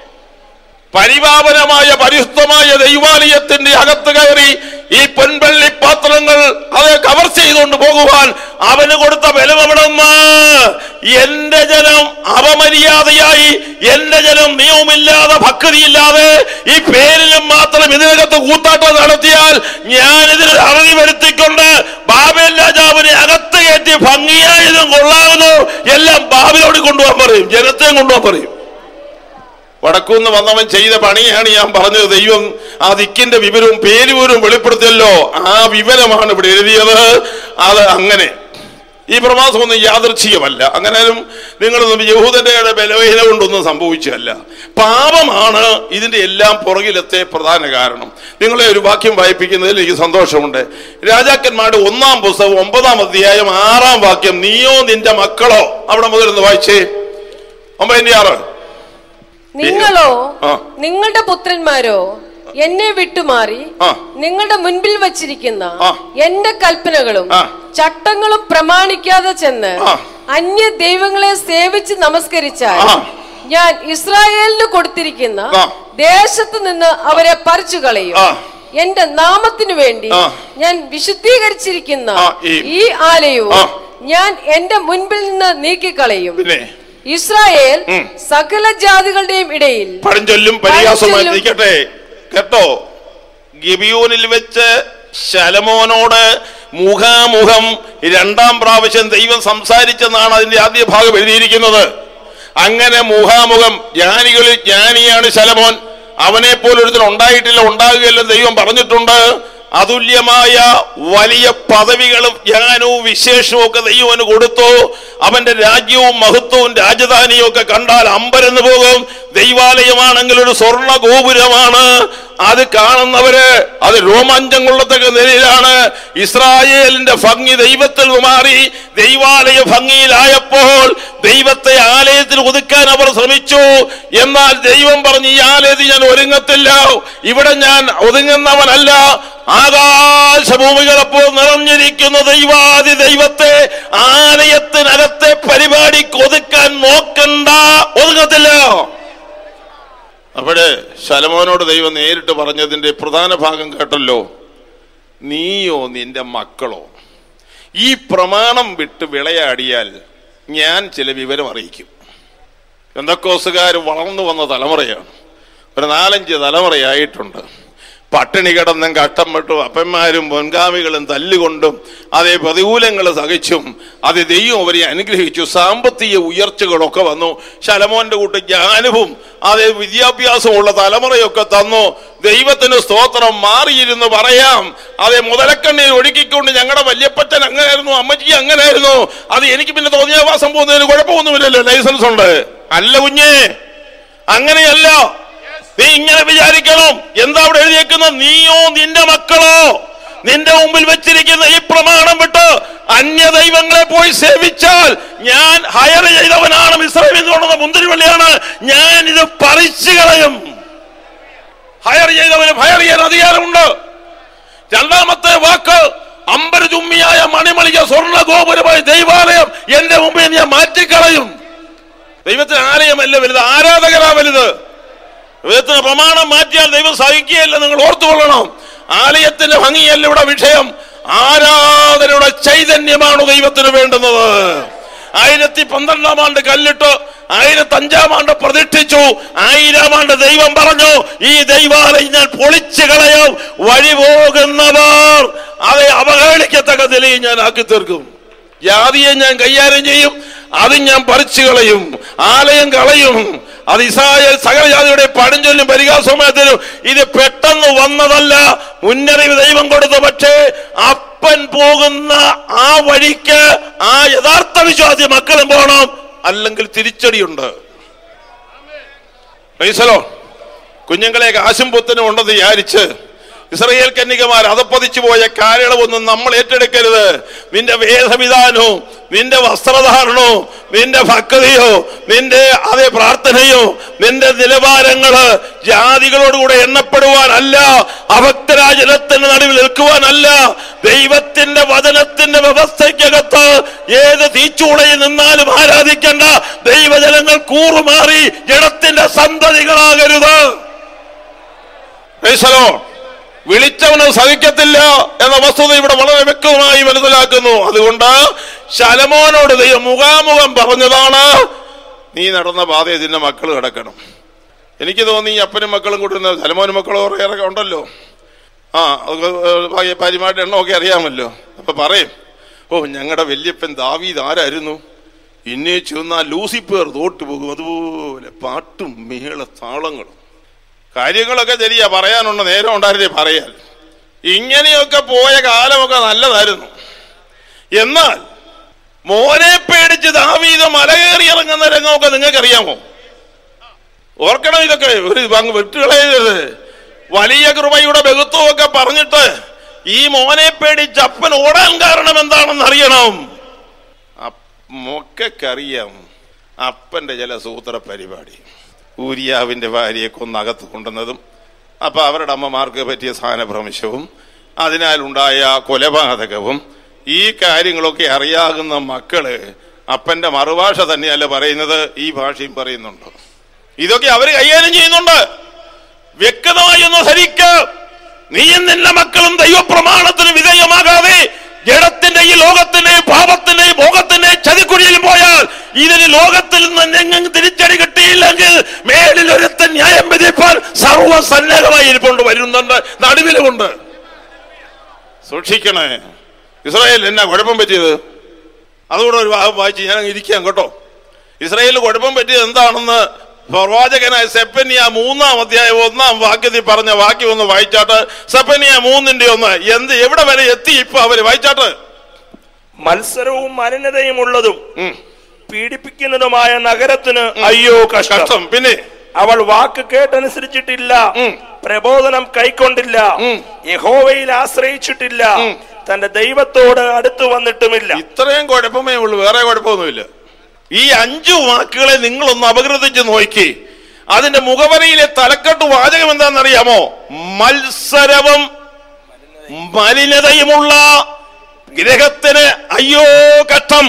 പരിപാവനമായ പരിശുദ്ധമായ ദൈവാലയത്തിന്റെ അകത്ത് കയറി ഈ പൊൻവെള്ളി പാത്രങ്ങൾ അത് കവർ ചെയ്തുകൊണ്ട് പോകുവാൻ അവന് കൊടുത്ത ബലമെവിടെന്ന് എന്റെ ജനം അപമര്യാദയായി എന്റെ ജനം നിയമമില്ലാതെ ഭക്തിയില്ലാതെ ഈ പേരിലും മാത്രം ഇതിനകത്ത് കൂത്താട്ടം നടത്തിയാൽ ഞാൻ ഇതിന് അറുതി വരുത്തിക്കൊണ്ട് ബാബേൽ രാജാവിനെ അകത്ത് കയറ്റി ഭംഗിയായതും കൊള്ളാവുന്നു എല്ലാം ബാബിലോട് കൊണ്ടുപോകാൻ പറയും ജനത്തെയും കൊണ്ടുപോകാൻ പറയും വടക്കുന്ന് വന്നവൻ ചെയ്ത പണിയാണ് ഞാൻ പറഞ്ഞത് ദൈവം ആ ദിക്കിന്റെ വിവരവും പേരുവിവരവും വെളിപ്പെടുത്തിയല്ലോ ആ വിവരമാണ് ഇവിടെ എഴുതിയത് അത് അങ്ങനെ ഈ പ്രവാസമൊന്നും യാദർച്ഛികമല്ല അങ്ങനെയും നിങ്ങളൊന്നും യഹൂദന്റെ ബലവീന കൊണ്ടൊന്നും സംഭവിച്ചതല്ല പാപമാണ് ഇതിന്റെ എല്ലാം പുറകിലത്തെ പ്രധാന കാരണം നിങ്ങളെ ഒരു വാക്യം വായിപ്പിക്കുന്നതിൽ എനിക്ക് സന്തോഷമുണ്ട് രാജാക്കന്മാരുടെ ഒന്നാം പുസ്തകം ഒമ്പതാം അധ്യായം ആറാം വാക്യം നീയോ നിന്റെ മക്കളോ അവിടെ മുതൽ ഒന്ന് വായിച്ചേ ഒമ്പതിന്റെ ആറ് നിങ്ങളോ ആ. നിങ്ങളുടെ പുത്രന്മാരോ എന്നെ വിട്ടുമാറി ആ. നിങ്ങളുടെ മുൻപിൽ വച്ചിരിക്കുന്ന ആ. എന്റെ കൽപ്പനകളും ആ. ചട്ടങ്ങളും പ്രമാണിക്കാതെ ചെന്ന് ആ. അന്യ ദൈവങ്ങളെ സേവിച്ച് നമസ്കരിച്ചാൽ ആ. ഞാൻ ഇസ്രായേലിന് കൊടുത്തിരിക്കുന്ന ആ. ദേശത്ത് നിന്ന് അവരെ പറിച്ചു കളയും ആ. എന്റെ നാമത്തിനു വേണ്ടി ആ. ഞാൻ വിശുദ്ധീകരിച്ചിരിക്കുന്ന ആ, ഈ- ഈ ആലയവും ആ. ഞാൻ എന്റെ മുൻപിൽ നിന്ന് നീക്കിക്കളയും പിന്നെ ഇസ്രായേൽ ഉം. സകല ജാതികളുടെയും ഇടയിൽ പഴഞ്ചൊല്ലും പരിഹാസമായി പഴഞ്ചൊല്ലും- നിൽക്കട്ടെ കേട്ടോ ഗിബിയൂനിൽ വെച്ച് ശലമോനോട് മുഖാമുഖം രണ്ടാം പ്രാവശ്യം ദൈവം സംസാരിച്ചെന്നാണ് അതിന്റെ ആദ്യ ഭാഗം എഴുതിയിരിക്കുന്നത് അങ്ങനെ മുഖാമുഖം ജ്ഞാനികളിൽ ജ്ഞാനിയാണ് ശലമോൻ അവനെ പോലൊരുത്തൻ ഉണ്ടായിട്ടില്ല ഉണ്ടാകുകയല്ല ദൈവം പറഞ്ഞിട്ടുണ്ട് അതുല്യമായ വലിയ പദവികളും ജ്ഞാനവും വിശേഷവും ഒക്കെ ദൈവം അവന് കൊടുത്തു അവന്റെ രാജ്യവും മഹത്വവും രാജധാനിയും ഒക്കെ കണ്ടാൽ അമ്പരന്ന് പോകും ദൈവാലയമാണെങ്കിൽ ഒരു സ്വർണ്ണ ഗോപുരമാണ് അത് കാണുന്നവര് അത് രോമാഞ്ചം കൊള്ളത്തക്ക നിലയിലാണ് ഇസ്രായേലിന്റെ ഭംഗി ദൈവത്തിൽ നിന്ന് മാറി ദൈവാലയ ഭംഗിയിലായപ്പോൾ ദൈവത്തെ ആലയത്തിൽ ഒതുക്കാൻ അവർ ശ്രമിച്ചു എന്നാൽ ദൈവം പറഞ്ഞു ഈ ആലയത്തിൽ ഞാൻ ഒരുങ്ങത്തില്ല ഇവിടെ ഞാൻ ഒതുങ്ങുന്നവനല്ല ആകാശഭൂമികളപ്പോൾ നിറഞ്ഞിരിക്കുന്ന ദൈവാദി ദൈവത്തെ ആലയത്തിനകത്തെ പരിപാടിക്ക് ഒതുക്കാൻ നോക്കണ്ട ഒതുങ്ങത്തില്ല അപ്പോഴേ ശലമോനോട് ദൈവം നേരിട്ട് പറഞ്ഞതിന്റെ പ്രധാന ഭാഗം കേട്ടല്ലോ നീയോ നിന്റെ മക്കളോ ഈ പ്രമാണം വിട്ട് വിളയാടിയാൽ ഞാൻ ചില വിവരം അറിയിക്കും എന്തൊക്കോസുകാർ വളർന്നു വന്ന തലമുറയാണ് ഒരു നാലഞ്ച് തലമുറയായിട്ടുണ്ട് പട്ടിണി കിടന്നും കഷ്ടം പെട്ടും അപ്പന്മാരും മുൻഗാമികളും തല്ലുകൊണ്ടും അതേ പ്രതികൂലങ്ങൾ സഹിച്ചും അത് ദൈവം അവരെ അനുഗ്രഹിച്ചു സാമ്പത്തിക ഉയർച്ചകളൊക്കെ വന്നു ശലമോന്റെ കൂട്ട് ജ്ഞാനവും അതേ വിദ്യാഭ്യാസമുള്ള തലമുറയൊക്കെ തന്നു ദൈവത്തിന് സ്തോത്രം മാറിയിരുന്ന് പറയാം അതെ മുതലക്കണ്ണീർ ഒഴുക്കിക്കൊണ്ട് ഞങ്ങളുടെ വല്യപ്പച്ചൻ അങ്ങനെയായിരുന്നു അമ്മച്ചി അങ്ങനെയായിരുന്നു അത് എനിക്ക് പിന്നെ തോന്നിയാവാസം പോകുന്നതിന് കുഴപ്പമൊന്നുമില്ലല്ലോ ലൈസൻസ് ഉണ്ട് അല്ല കുഞ്ഞേ അങ്ങനെയല്ല നീ ഇങ്ങനെ വിചാരിക്കണം എന്താ അവിടെ എഴുതിയേക്കുന്നത് നീയോ നിന്റെ മക്കളോ നിന്റെ മുമ്പിൽ വെച്ചിരിക്കുന്ന ഈ പ്രമാണം വിട്ട് അന്യ ദൈവങ്ങളെ പോയി സേവിച്ചാൽ ഞാൻ ഹയർ ചെയ്തവനാണ് ഇസ്രായേലിൽ കൊണ്ടുവന്ന മുന്തിരിവള്ളിയാണ് ഞാൻ ഇത് പറിച്ചു കളയും ഹയർ ചെയ്തവന് ഹയർ ചെയ്യാൻ അധികാരമുണ്ട് രണ്ടാമത്തെ വാക്ക് അമ്പര ചുമ്മിയായ മണിമളിക സ്വർണ്ണ ഗോപുരമായ ദൈവാലയം എന്റെ മുമ്പിൽ ഞാൻ മാറ്റിക്കളയും ദൈവത്തിന് ആലയമല്ല വലുത് ആരാധകരാ വലുത് ദൈവത്തിന് പ്രമാണം മാറ്റിയാൽ ദൈവം സഹിക്കുകയല്ല നിങ്ങൾ ഓർത്തുകൊള്ളണം ആലയത്തിന്റെ ഭംഗിയല്ല ഇവിടെ വിഷയം ആരാധനയുടെ ചൈതന്യമാണ് ദൈവത്തിന് വേണ്ടുന്നത് ആയിരത്തി പന്ത്രണ്ടാം ആണ്ട് കല്ലിട്ട് ആയിരത്തി അഞ്ചാം ആണ്ട് പ്രതിഷ്ഠിച്ചു ആയിരം ആണ്ട് ദൈവം പറഞ്ഞു ഈ ദൈവാലയം ഞാൻ പൊളിച്ചു കളയും വഴി പോകുന്നവർ അതെ അവഹേളിക്കത്തക്ക നിലയിൽ ഞാൻ ആക്കി തീർക്കും ജാതിയെ ഞാൻ കൈകാര്യം ചെയ്യും അത് ഞാൻ പറിച്ചു കളയും ആലയം കളയും അത് ഇസ്രായേൽ സകല ജാതിയുടെ പഴഞ്ചൊല്ലും പരിഹാസമയത്തിനും ഇത് പെട്ടെന്ന് വന്നതല്ല മുന്നറിവ് ദൈവം കൊടുത്തു പക്ഷേ അപ്പൻ പോകുന്ന ആ വഴിക്ക് ആ യഥാർത്ഥ വിശ്വാസി മക്കളും പോകണം അല്ലെങ്കിൽ തിരിച്ചടിയുണ്ട് പൈസലോ കുഞ്ഞുങ്ങളെ കാശും പുത്തനും ഉണ്ടെന്ന് വിചാരിച്ച് ഇസ്രയേൽ കന്യകമാർ അതപ്പതിച്ചു പോയ കാലയളവൊന്നും നമ്മൾ ഏറ്റെടുക്കരുത് നിന്റെ വേദവിധാനവും നിന്റെ വസ്ത്രധാരണവും നിന്റെ ഭക്തിയോ നിന്റെ അതേ പ്രാർത്ഥനയോ നിന്റെ നിലവാരങ്ങള് ജാതികളോടുകൂടെ എണ്ണപ്പെടുവാനല്ല അഭക്തരായ ജനത്തിന്റെ നടുവിൽ നിൽക്കുവാനല്ല ദൈവത്തിന്റെ വചനത്തിന്റെ വ്യവസ്ഥയ്ക്കകത്ത് ഏത് തീച്ചൂളയിൽ നിന്നാലും ആരാധിക്കേണ്ട ദൈവജനങ്ങൾ കൂറുമാറി ജനത്തിന്റെ സന്തതികളാകരുത് പ്രൈസലോ വിളിച്ചവന് സഹിക്കത്തില്ല എന്ന വസ്തുത ഇവിടെ വളരെ വ്യക്തമായി മനസ്സിലാക്കുന്നു അതുകൊണ്ട് ശലമോനോട് ദൈവം മുഖാമുഖം പറഞ്ഞതാണ് നീ നടന്ന പാതയിൽ നിന്റെ മക്കൾ കിടക്കണം എനിക്ക് തോന്നി ഈ അപ്പനും മക്കളും കൂടി ഇരുന്ന് ശലമോനും മക്കളും ഏറെ ഉണ്ടല്ലോ ആ പാരിമാരുടെ എണ്ണമൊക്കെ അറിയാമല്ലോ അപ്പൊ പറയും ഓ ഞങ്ങളുടെ വല്യപ്പൻ ദാവീദ് ആരായിരുന്നു ഇന്നേ ചെന്ന ലൂസിപ്പേർ തോട്ടു പോകും അതുപോലെ പാട്ടും മേള താളങ്ങളും കാര്യങ്ങളൊക്കെ ശരിയാ പറയാനുണ്ട് നേരം ഉണ്ടായിരുന്നേ പറയാൻ ഇങ്ങനെയൊക്കെ പോയ കാലമൊക്കെ നല്ലതായിരുന്നു എന്നാൽ മോനെ പേടിച്ച് ദാവീദ് മലകേറി ഇറങ്ങുന്ന രംഗമൊക്കെ നിങ്ങൾക്കറിയാമോ ഓർക്കണം ഇതൊക്കെ ഒരു പങ്ക് വിട്ടുകളയരുത് വലിയ കൃപയുടെ ബഹുത്വമൊക്കെ പറഞ്ഞിട്ട് ഈ മോനെ പേടിച്ച് അപ്പൻ ഓടാൻ കാരണം എന്താണെന്ന് അറിയണം മൊക്കറിയാം അപ്പന്റെ ചില സൂത്ര പരിപാടി ഊരിയാവിന്റെ ഭാര്യയെ കൊന്നകത്ത് കൊണ്ടുവന്നതും അപ്പൊ അവരുടെ അമ്മമാർക്ക് പറ്റിയ സ്ഥാനഭ്രംശവും അതിനാലുണ്ടായ കൊലപാതകവും ഈ കാര്യങ്ങളൊക്കെ അറിയാകുന്ന മക്കള് അപ്പന്റെ മറുഭാഷ തന്നെയല്ല പറയുന്നത് ഈ ഭാഷയും പറയുന്നുണ്ട് ഇതൊക്കെ അവര് കൈകാര്യം ചെയ്യുന്നുണ്ട് വ്യക്തമായി ഒന്ന് ധരിക്ക് നീയും നിന്റെ മക്കളും ദൈവപ്രമാണത്തിന് വിധേയമാകാതെ ജഡത്തിന്റെ ഈ ലോകത്തിന്റെ പാപത്തിന്റെ ഭോഗത്തിന്റെ ചതിക്കുഴിയിൽ പോയാൽ ഇതിന് ലോകത്തിൽ നിന്ന് എങ്ങും തിരിച്ചടി കിട്ടിയില്ലെങ്കിൽ മേലിൽ ഒരുത്തൻ ന്യായം വിധിപ്പാൻ സർവസന്നദ്ധമായി ഇരിപ്പുണ്ട് വരുന്നുണ്ട് നടുവിലുമുണ്ട് സൂക്ഷിക്കണേ ഇസ്രായേൽ എന്നാ കുഴപ്പം പറ്റിയത് അതുകൂടെ ഒരു ഭാഗം വായിച്ച് ഞാൻ അങ്ങ് ഇരിക്കാം കേട്ടോ ഇസ്രായേലിന് കുഴപ്പം പറ്റിയത് എന്താണെന്ന് പ്രവാചകനായ സെപ്പനിയ മൂന്നാം അധ്യായം ഒന്നാം വാക്യത്തിൽ പറഞ്ഞ വാക്യം ഒന്ന് വായിച്ചാട്ട് സെപ്പനിയ മൂന്നിന്റെ ഒന്ന് എന്ത് എവിടെ വരെ എത്തി ഇപ്പൊ അവര് വായിച്ചാട്ട് മത്സരവും മലിനതയും ഉള്ളതും ഉം. പീഡിപ്പിക്കുന്നതുമായ നഗരത്തിന് അയ്യോ കഷ്ടം കഷ്ടം പിന്നെ അവൾ വാക്ക് കേട്ടനുസരിച്ചിട്ടില്ല ഉം. പ്രബോധനം കൈക്കൊണ്ടില്ല ഉം. യഹോവയിൽ ആശ്രയിച്ചിട്ടില്ല ഉം. തന്റെ ദൈവത്തോട് അടുത്തു വന്നിട്ടുമില്ല ഇത്രയും കുഴപ്പമേ ഉള്ളൂ വേറെ കുഴപ്പമൊന്നുമില്ല ഈ അഞ്ചു വാക്കുകളെ നിങ്ങളൊന്ന് അപഗ്രഥിച്ച് നോക്കി അതിന്റെ മുഖവരയിലെ തലക്കെട്ട് വാചകം എന്താണെന്നറിയാമോ മത്സരവും മലിനതയുമുള്ള ഗ്രഹത്തിന് അയ്യോ കഷ്ടം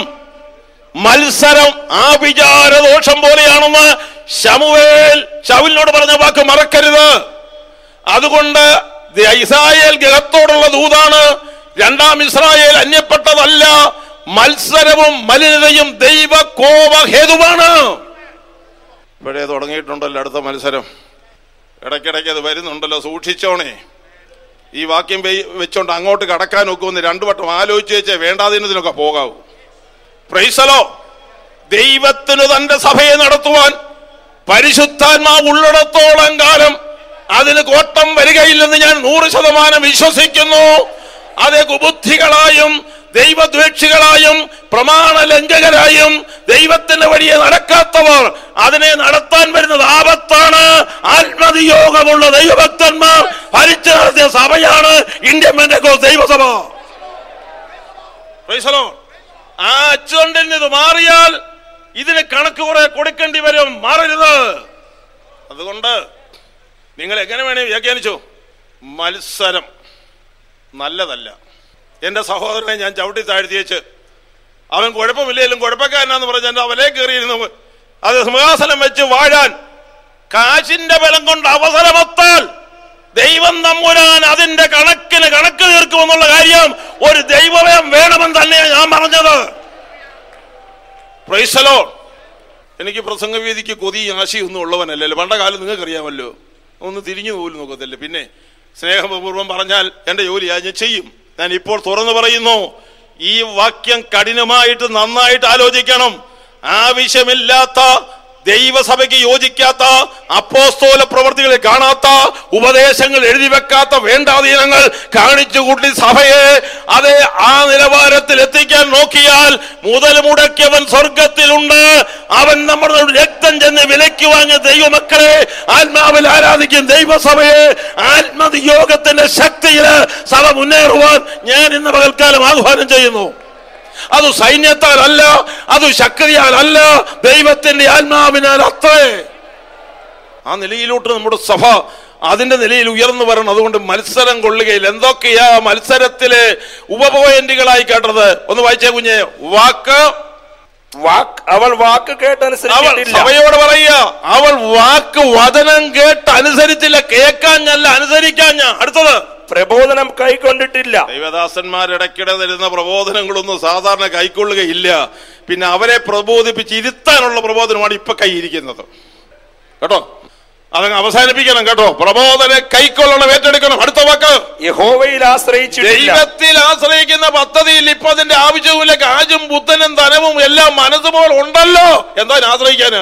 മത്സരം ആ വിചാരദോഷം പോലെയാണെന്ന് ശമുവേൽ ശൗലിനോട് പറഞ്ഞ വാക്ക് മറക്കരുത് അതുകൊണ്ട് ദ- ഇസ്രായേൽ ഗ്രഹത്തോടുള്ള ദൂതാണ് രണ്ടാം ഇസ്രായേൽ അന്യപ്പെട്ടതല്ല മത്സരവും മലിനതയും ദൈവ കോപഹേതുവാണ് ഇപ്പോഴേ തുടങ്ങിയിട്ടുണ്ടല്ലോ അടുത്ത മത്സരം ഇടയ്ക്കിടയ്ക്ക് അത് വരുന്നുണ്ടല്ലോ സൂക്ഷിച്ചോണേ ഈ വാക്യം വെ- വെച്ചോണ്ട് അങ്ങോട്ട് കടക്കാൻ നോക്കുമെന്ന് രണ്ടു വട്ടം ആലോചിച്ച് വെച്ചേ വേണ്ടാതിനൊക്കെ പോകാവൂ പ്രൈസലോ ദൈവത്തിന് തന്റെ സഭയെ നടത്തുവാൻ പരിശുദ്ധാത്മാവ് ഉള്ളിടത്തോളം കാലം അതിന് കോട്ടം വരികയില്ലെന്ന് ഞാൻ നൂറ് ശതമാനം വിശ്വസിക്കുന്നു അത് കുബുദ്ധികളായും ദൈവദ്വേക്ഷികളായും പ്രമാണ ലംഘകരായും ദൈവത്തിന്റെ വഴിയെ നടക്കാത്തവർ അതിനെ നടത്താൻ വരുന്നത് ആപത്താണ് ആത്മനിയോഗമുള്ള ദൈവഭക്തന്മാർ ഭരിച്ചു നടത്തിയ സഭയാണ് ഇന്ത്യൻ മെന്റക്കോസ് ദൈവസഭ Praise the Lord. ആ അച്ചുകൊണ്ടിൽ നിന്ന് ഇത് മാറിയാൽ ഇതിന് കണക്ക് കുറെ കൊടുക്കേണ്ടി വരും മാറരുത് അതുകൊണ്ട് നിങ്ങൾ എങ്ങനെ വേണേ വ്യാഖ്യാനിച്ചു മത്സരം നല്ലതല്ല എൻ്റെ സഹോദരനെ ഞാൻ ചവിട്ടി താഴ്ത്തിയേച്ച് അവൻ കുഴപ്പമില്ലെങ്കിലും കുഴപ്പക്കാരനാന്ന് പറഞ്ഞ് എൻ്റെ അവലെ കയറിയിരുന്നു അത് സിംഹാസനം വെച്ച് വാഴാൻ കാശിന്റെ ബലം കൊണ്ട് അവസരമൊത്താൽ ദൈവം നമ്പുരാൻ അതിന്റെ കണക്കിന് കണക്ക് തീർക്കുമെന്നുള്ള കാര്യം ഒരു ദൈവമയം വേണമെന്ന് തന്നെയാണ് ഞാൻ പറഞ്ഞത് പ്രൈസലോ എനിക്ക് പ്രസംഗവേദിക്ക് കൊതി ആശയൊന്നും ഉള്ളവനല്ലല്ലോ പണ്ട കാലം നിങ്ങൾക്കറിയാമല്ലോ ഒന്ന് തിരിഞ്ഞു പോലും നോക്കത്തില്ല പിന്നെ സ്നേഹപൂർവ്വം പറഞ്ഞാൽ എൻ്റെ ജോലി ഞാൻ ചെയ്യും ഞാൻ ഇപ്പോൾ തുറന്നു പറയുന്നു ഈ വാക്യം കഠിനമായിട്ട് നന്നായിട്ട് ആലോചിക്കണം ആവശ്യമില്ലാത്ത ദൈവസഭയ്ക്ക് യോജിക്കാത്ത അപ്പോസ്തോല പ്രവർത്തികളെ കാണാത്ത ഉപദേശങ്ങൾ എഴുതി വെക്കാത്ത വേണ്ടാധീനങ്ങൾ കാണിച്ചു കൂട്ടി സഭയെ അതെ ആ നിലവാരത്തിൽ എത്തിക്കാൻ നോക്കിയാൽ മുതൽ മുടക്കിയവൻ സ്വർഗത്തിലുണ്ട് അവൻ നമ്മുടെ രക്തം ചെന്ന് വിലയ്ക്ക് വാങ്ങിയ ദൈവമക്കളെ ആത്മാവിൽ ആരാധിക്കും ദൈവസഭയെ ആത്മനിയോഗത്തിന്റെ ശക്തിയില് സഭ മുന്നേറുവാൻ ഞാൻ ഇന്ന് പകൽക്കാലം ആഹ്വാനം ചെയ്യുന്നു അത് സൈന്യത്താലല്ല അത് ശക്തിയാലല്ല ദൈവത്തിന്റെ ആത്മാവിനാൽ അത്രേ ആ നിലയിലോട്ട് നമ്മുടെ സഭ അതിന്റെ നിലയിൽ ഉയർന്നു വരണം അതുകൊണ്ട് മത്സരം കൊള്ളുകയിൽ എന്തൊക്കെയാ മത്സരത്തിലെ ഉപപോയിന്റുകളായി കേട്ടത് ഒന്ന് വായിച്ചേ കുഞ്ഞെ വാക്ക് വാക്ക് അവൾ വാക്ക് അവൾ കേട്ടനുസരിച്ചിട്ടില്ല സഭയോട് പറയുക അവൾ വാക്ക് വചനം കേട്ട് അനുസരിച്ചില്ല കേൾക്കാഞ്ഞല്ല അനുസരിക്കാഞ്ഞ അടുത്തത് പ്രബോധനം കൈക്കൊണ്ടിട്ടില്ല ദൈവദാസന്മാരിടയ്ക്കിടെ തരുന്ന പ്രബോധനങ്ങളൊന്നും സാധാരണ കൈക്കൊള്ളുകയില്ല പിന്നെ അവരെ പ്രബോധിപ്പിച്ച് ഇരുത്താനുള്ള പ്രബോധനമാണ് ഇപ്പൊ കൈയിരിക്കുന്നത് കേട്ടോ അതങ്ങ് അവസാനിപ്പിക്കണം കേട്ടോ പ്രബോധന കൈക്കൊള്ളണം ഏറ്റെടുക്കണം അടുത്ത വാക്ക് യഹോവയിൽ ആശ്രയിച്ചിട്ടില്ല ദൈവത്തിൽ ആശ്രയിക്കുന്ന പദ്ധതിയിൽ ഇപ്പൊ അതിന്റെ ആവശ്യവുമില്ല കാജും ബുദ്ധനും ധനവും എല്ലാം മനസ്സുപോലെ ഉണ്ടല്ലോ എന്താ ഇതിനെ ആശ്രയിക്കാന്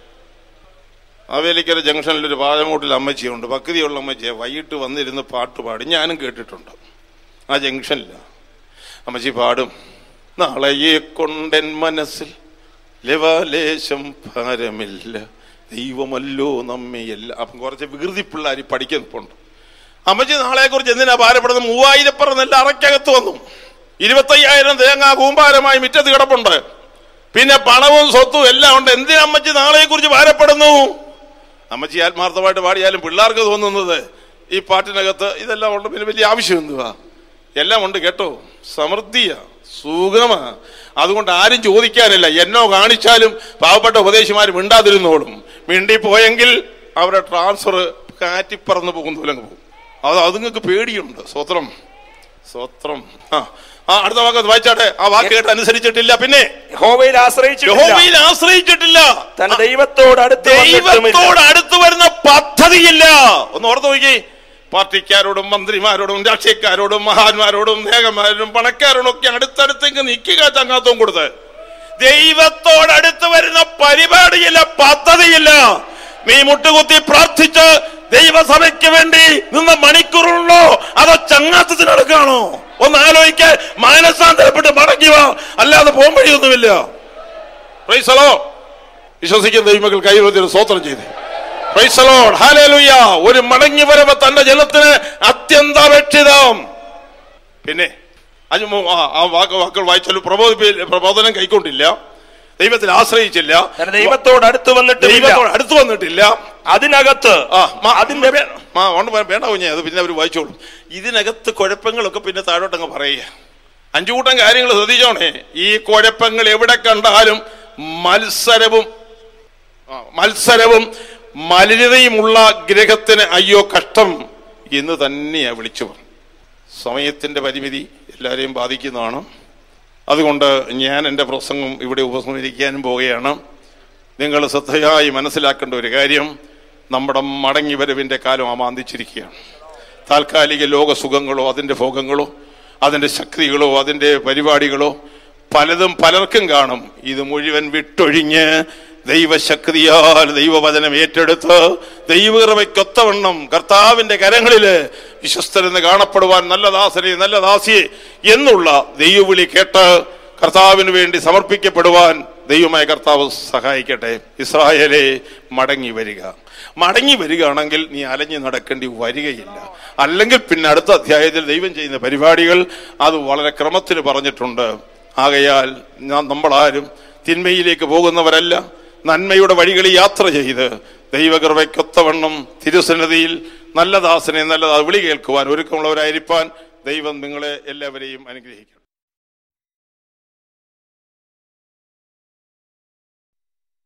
അവേലിക്കര ജംഗ്ഷനിൽ ഒരു പാലമൂട്ടിൽ അമ്മച്ചിയുണ്ട് പക്തിയുള്ള അമ്മച്ചിയെ വൈകിട്ട് വന്നിരുന്ന് പാട്ട് പാടി ഞാനും കേട്ടിട്ടുണ്ട് ആ ജംഗ്ഷനിൽ അമ്മച്ചി പാടും നാളെയെ കൊണ്ടെൻ മനസ്സിൽ ലവാലേശം ഭാരമില്ല ദൈവമല്ലോ നമ്മയല്ല അപ്പം കുറച്ച് വികൃതി പിള്ളേർ പഠിക്കുന്നുണ്ട് അമ്മച്ചി നാളെ കുറിച്ച് എന്തിനാ ഭാരപ്പെടുന്നത് മൂവായിരപ്പുറ നെല്ല് അറയ്ക്കകത്ത് വന്നു ഇരുപത്തയ്യായിരം തേങ്ങ കൂമ്പാരമായി മിറ്റത്ത് കിടപ്പുണ്ട് പിന്നെ പണവും സ്വത്തും എല്ലാം ഉണ്ട് എന്തിനാ അമ്മച്ചി നാളെ കുറിച്ച് ഭാരപ്പെടുന്നു അമ്മച്ചി ആത്മാർത്ഥമായിട്ട് പാടിയാലും പിള്ളേർക്ക് തോന്നുന്നത് ഈ പാട്ടിനകത്ത് ഇതെല്ലാം ഉണ്ട് പിന്നെ വലിയ ആവശ്യം എന്തുവാ എല്ലാം ഉണ്ട് കേട്ടോ സമൃദ്ധിയാ സുഖമാ അതുകൊണ്ട് ആരും ചോദിക്കാനില്ല എന്നോ കാണിച്ചാലും പാവപ്പെട്ട ഉപദേശിമാർ മിണ്ടാതിരുന്നോളും മിണ്ടിപ്പോയെങ്കിൽ അവരുടെ ട്രാൻസ്ഫർ കാറ്റിപ്പറന്ന് പോകുന്ന പോലെ അങ്ങ് പോകും അത് അതുങ്ങൾക്ക് പേടിയുണ്ട് സ്വത്രം സ്വത്രം ആ ആ അടുത്ത വാക്ക് വായിച്ചാട്ടെ ആ വാക്ക് കേട്ട് അനുസരിച്ചിട്ടില്ല പിന്നെ യഹോവയിൽ ആശ്രയിച്ചിട്ടില്ല യഹോവയിൽ ആശ്രയിച്ചിട്ടില്ല തന്റെ ദൈവത്തോട് അടുത്ത് വന്നിട്ടുമില്ല. ദൈവത്തോട് അടുത്ത് വരുന്ന പദ്ധതിയില്ല ഒന്ന് ഓർത്ത് നോക്കി പാർട്ടിക്കാരോടും മന്ത്രിമാരോടും രാഷ്ട്രീയക്കാരോടും മഹാന്മാരോടും നേകന്മാരോടും പണക്കാരോടും ഒക്കെ അടുത്തടുത്തേക്ക് നിൽക്കുക ചങ്ങാത്തവും കൊടുത്ത് ദൈവത്തോടടുത്ത് വരുന്ന പരിപാടിയില്ല പദ്ധതിയില്ല നീ മുട്ടുകുത്തി പ്രാർത്ഥിച്ച് ദൈവസഭയ്ക്ക് വേണ്ടി നിന്ന മണിക്കൂറുള്ളോ അതോ ചങ്ങാത്തത്തിനടുക്കാണോ ഒന്ന് ആലോചിക്കാൻ മാനസാന്തരപ്പെട്ട് മടങ്ങി വാ അല്ലാതെ പോകാൻ വഴിയൊന്നുമില്ല Praise the Lord. വിശ്വസിക്കുന്ന ദൈവങ്ങൾ കൈവത്തിന് സ്വോത്രം ചെയ്ത് Praise the Lord. Hallelujah. ഒരു മടങ്ങി വരവ് തന്റെ ജനത്തിന് അത്യന്താപേക്ഷിതം പിന്നെ അത് മു- ആ- ആ വാക്ക് വാക്കുകൾ വായിച്ചാലും പ്രബോധി പ്രബോധനം കൈക്കൊണ്ടില്ല ദൈവത്തിൽ ആശ്രയിച്ചില്ല കാരണം ദൈവത്തോട് അടുത്ത് വന്നിട്ടില്ല ദൈവത്തോട് അടുത്ത് വന്നിട്ടില്ല അതിനകത്ത് ആ മ- അതിന്റെ വേ- മാ, ഉണ്ട് വേ- വേണ്ട കുഞ്ഞെ അത് പിന്നെ അവർ വായിച്ചോളും ഇതിനകത്ത് കുഴപ്പങ്ങളൊക്കെ പിന്നെ താഴോട്ടങ്ങ് പറയുക അഞ്ചു കൂട്ടം കാര്യങ്ങൾ ശ്രദ്ധിച്ചോണേ ഈ കുഴപ്പങ്ങൾ എവിടെ കണ്ടാലും മത്സരവും ആ, മത്സരവും മലിനതയുമുള്ള ഗ്രഹത്തിന് അയ്യോ കഷ്ടം എന്ന് തന്നെയാ വിളിച്ചു പറഞ്ഞു സമയത്തിന്റെ പരിമിതി എല്ലാവരെയും ബാധിക്കുന്നതാണ് അതുകൊണ്ട് ഞാൻ എൻ്റെ പ്രസംഗം ഇവിടെ ഉപസംഹരിക്കാനും പോവുകയാണ് നിങ്ങൾ ശ്രദ്ധയായി മനസ്സിലാക്കേണ്ട ഒരു കാര്യം നമ്മുടെ മടങ്ങി വരവിൻ്റെ കാലം അമാന്തിച്ചിരിക്കുകയാണ് താൽക്കാലിക ലോകസുഖങ്ങളോ അതിൻ്റെ ഭോഗങ്ങളോ അതിൻ്റെ ശക്തികളോ അതിൻ്റെ പരിപാടികളോ പലതും പലർക്കും കാണും ഇത് മുഴുവൻ വിട്ടൊഴിഞ്ഞ് ദൈവശക്തിയാൽ ദൈവവചനം ഏറ്റെടുത്ത് ദൈവകൃപയ്ക്കൊത്തവണ്ണം കർത്താവിന്റെ കരങ്ങളില് വിശ്വസ്തരെന്ന് കാണപ്പെടുവാൻ നല്ല ദാസനെ നല്ല ദാസിയെ എന്നുള്ള ദൈവവിളി കേട്ട് കർത്താവിന് വേണ്ടി സമർപ്പിക്കപ്പെടുവാൻ ദൈവമായ കർത്താവ് സഹായിക്കട്ടെ ഇസ്രായേലെ മടങ്ങി വരിക മടങ്ങി വരികയാണെങ്കിൽ നീ അലഞ്ഞു നടക്കേണ്ടി വരികയില്ല അല്ലെങ്കിൽ പിന്നെ അടുത്ത അധ്യായത്തിൽ ദൈവം ചെയ്യുന്ന പരിപാടികൾ അത് വളരെ ക്രമത്തിൽ പറഞ്ഞിട്ടുണ്ട് ആകയാൽ ഞാൻ നമ്മളാരും തിന്മയിലേക്ക് പോകുന്നവരല്ല നന്മയുടെ വഴികളിൽ യാത്ര ചെയ്ത് ദൈവകൃപയ്ക്കൊത്തവണ്ണം തിരുസന്നിധിയിൽ നല്ല ദാസനെ നല്ല വിളി കേൾക്കുവാൻ ഒരുക്കമുള്ളവരായിരിക്കാൻ ദൈവം നിങ്ങളെ എല്ലാവരെയും അനുഗ്രഹിക്കും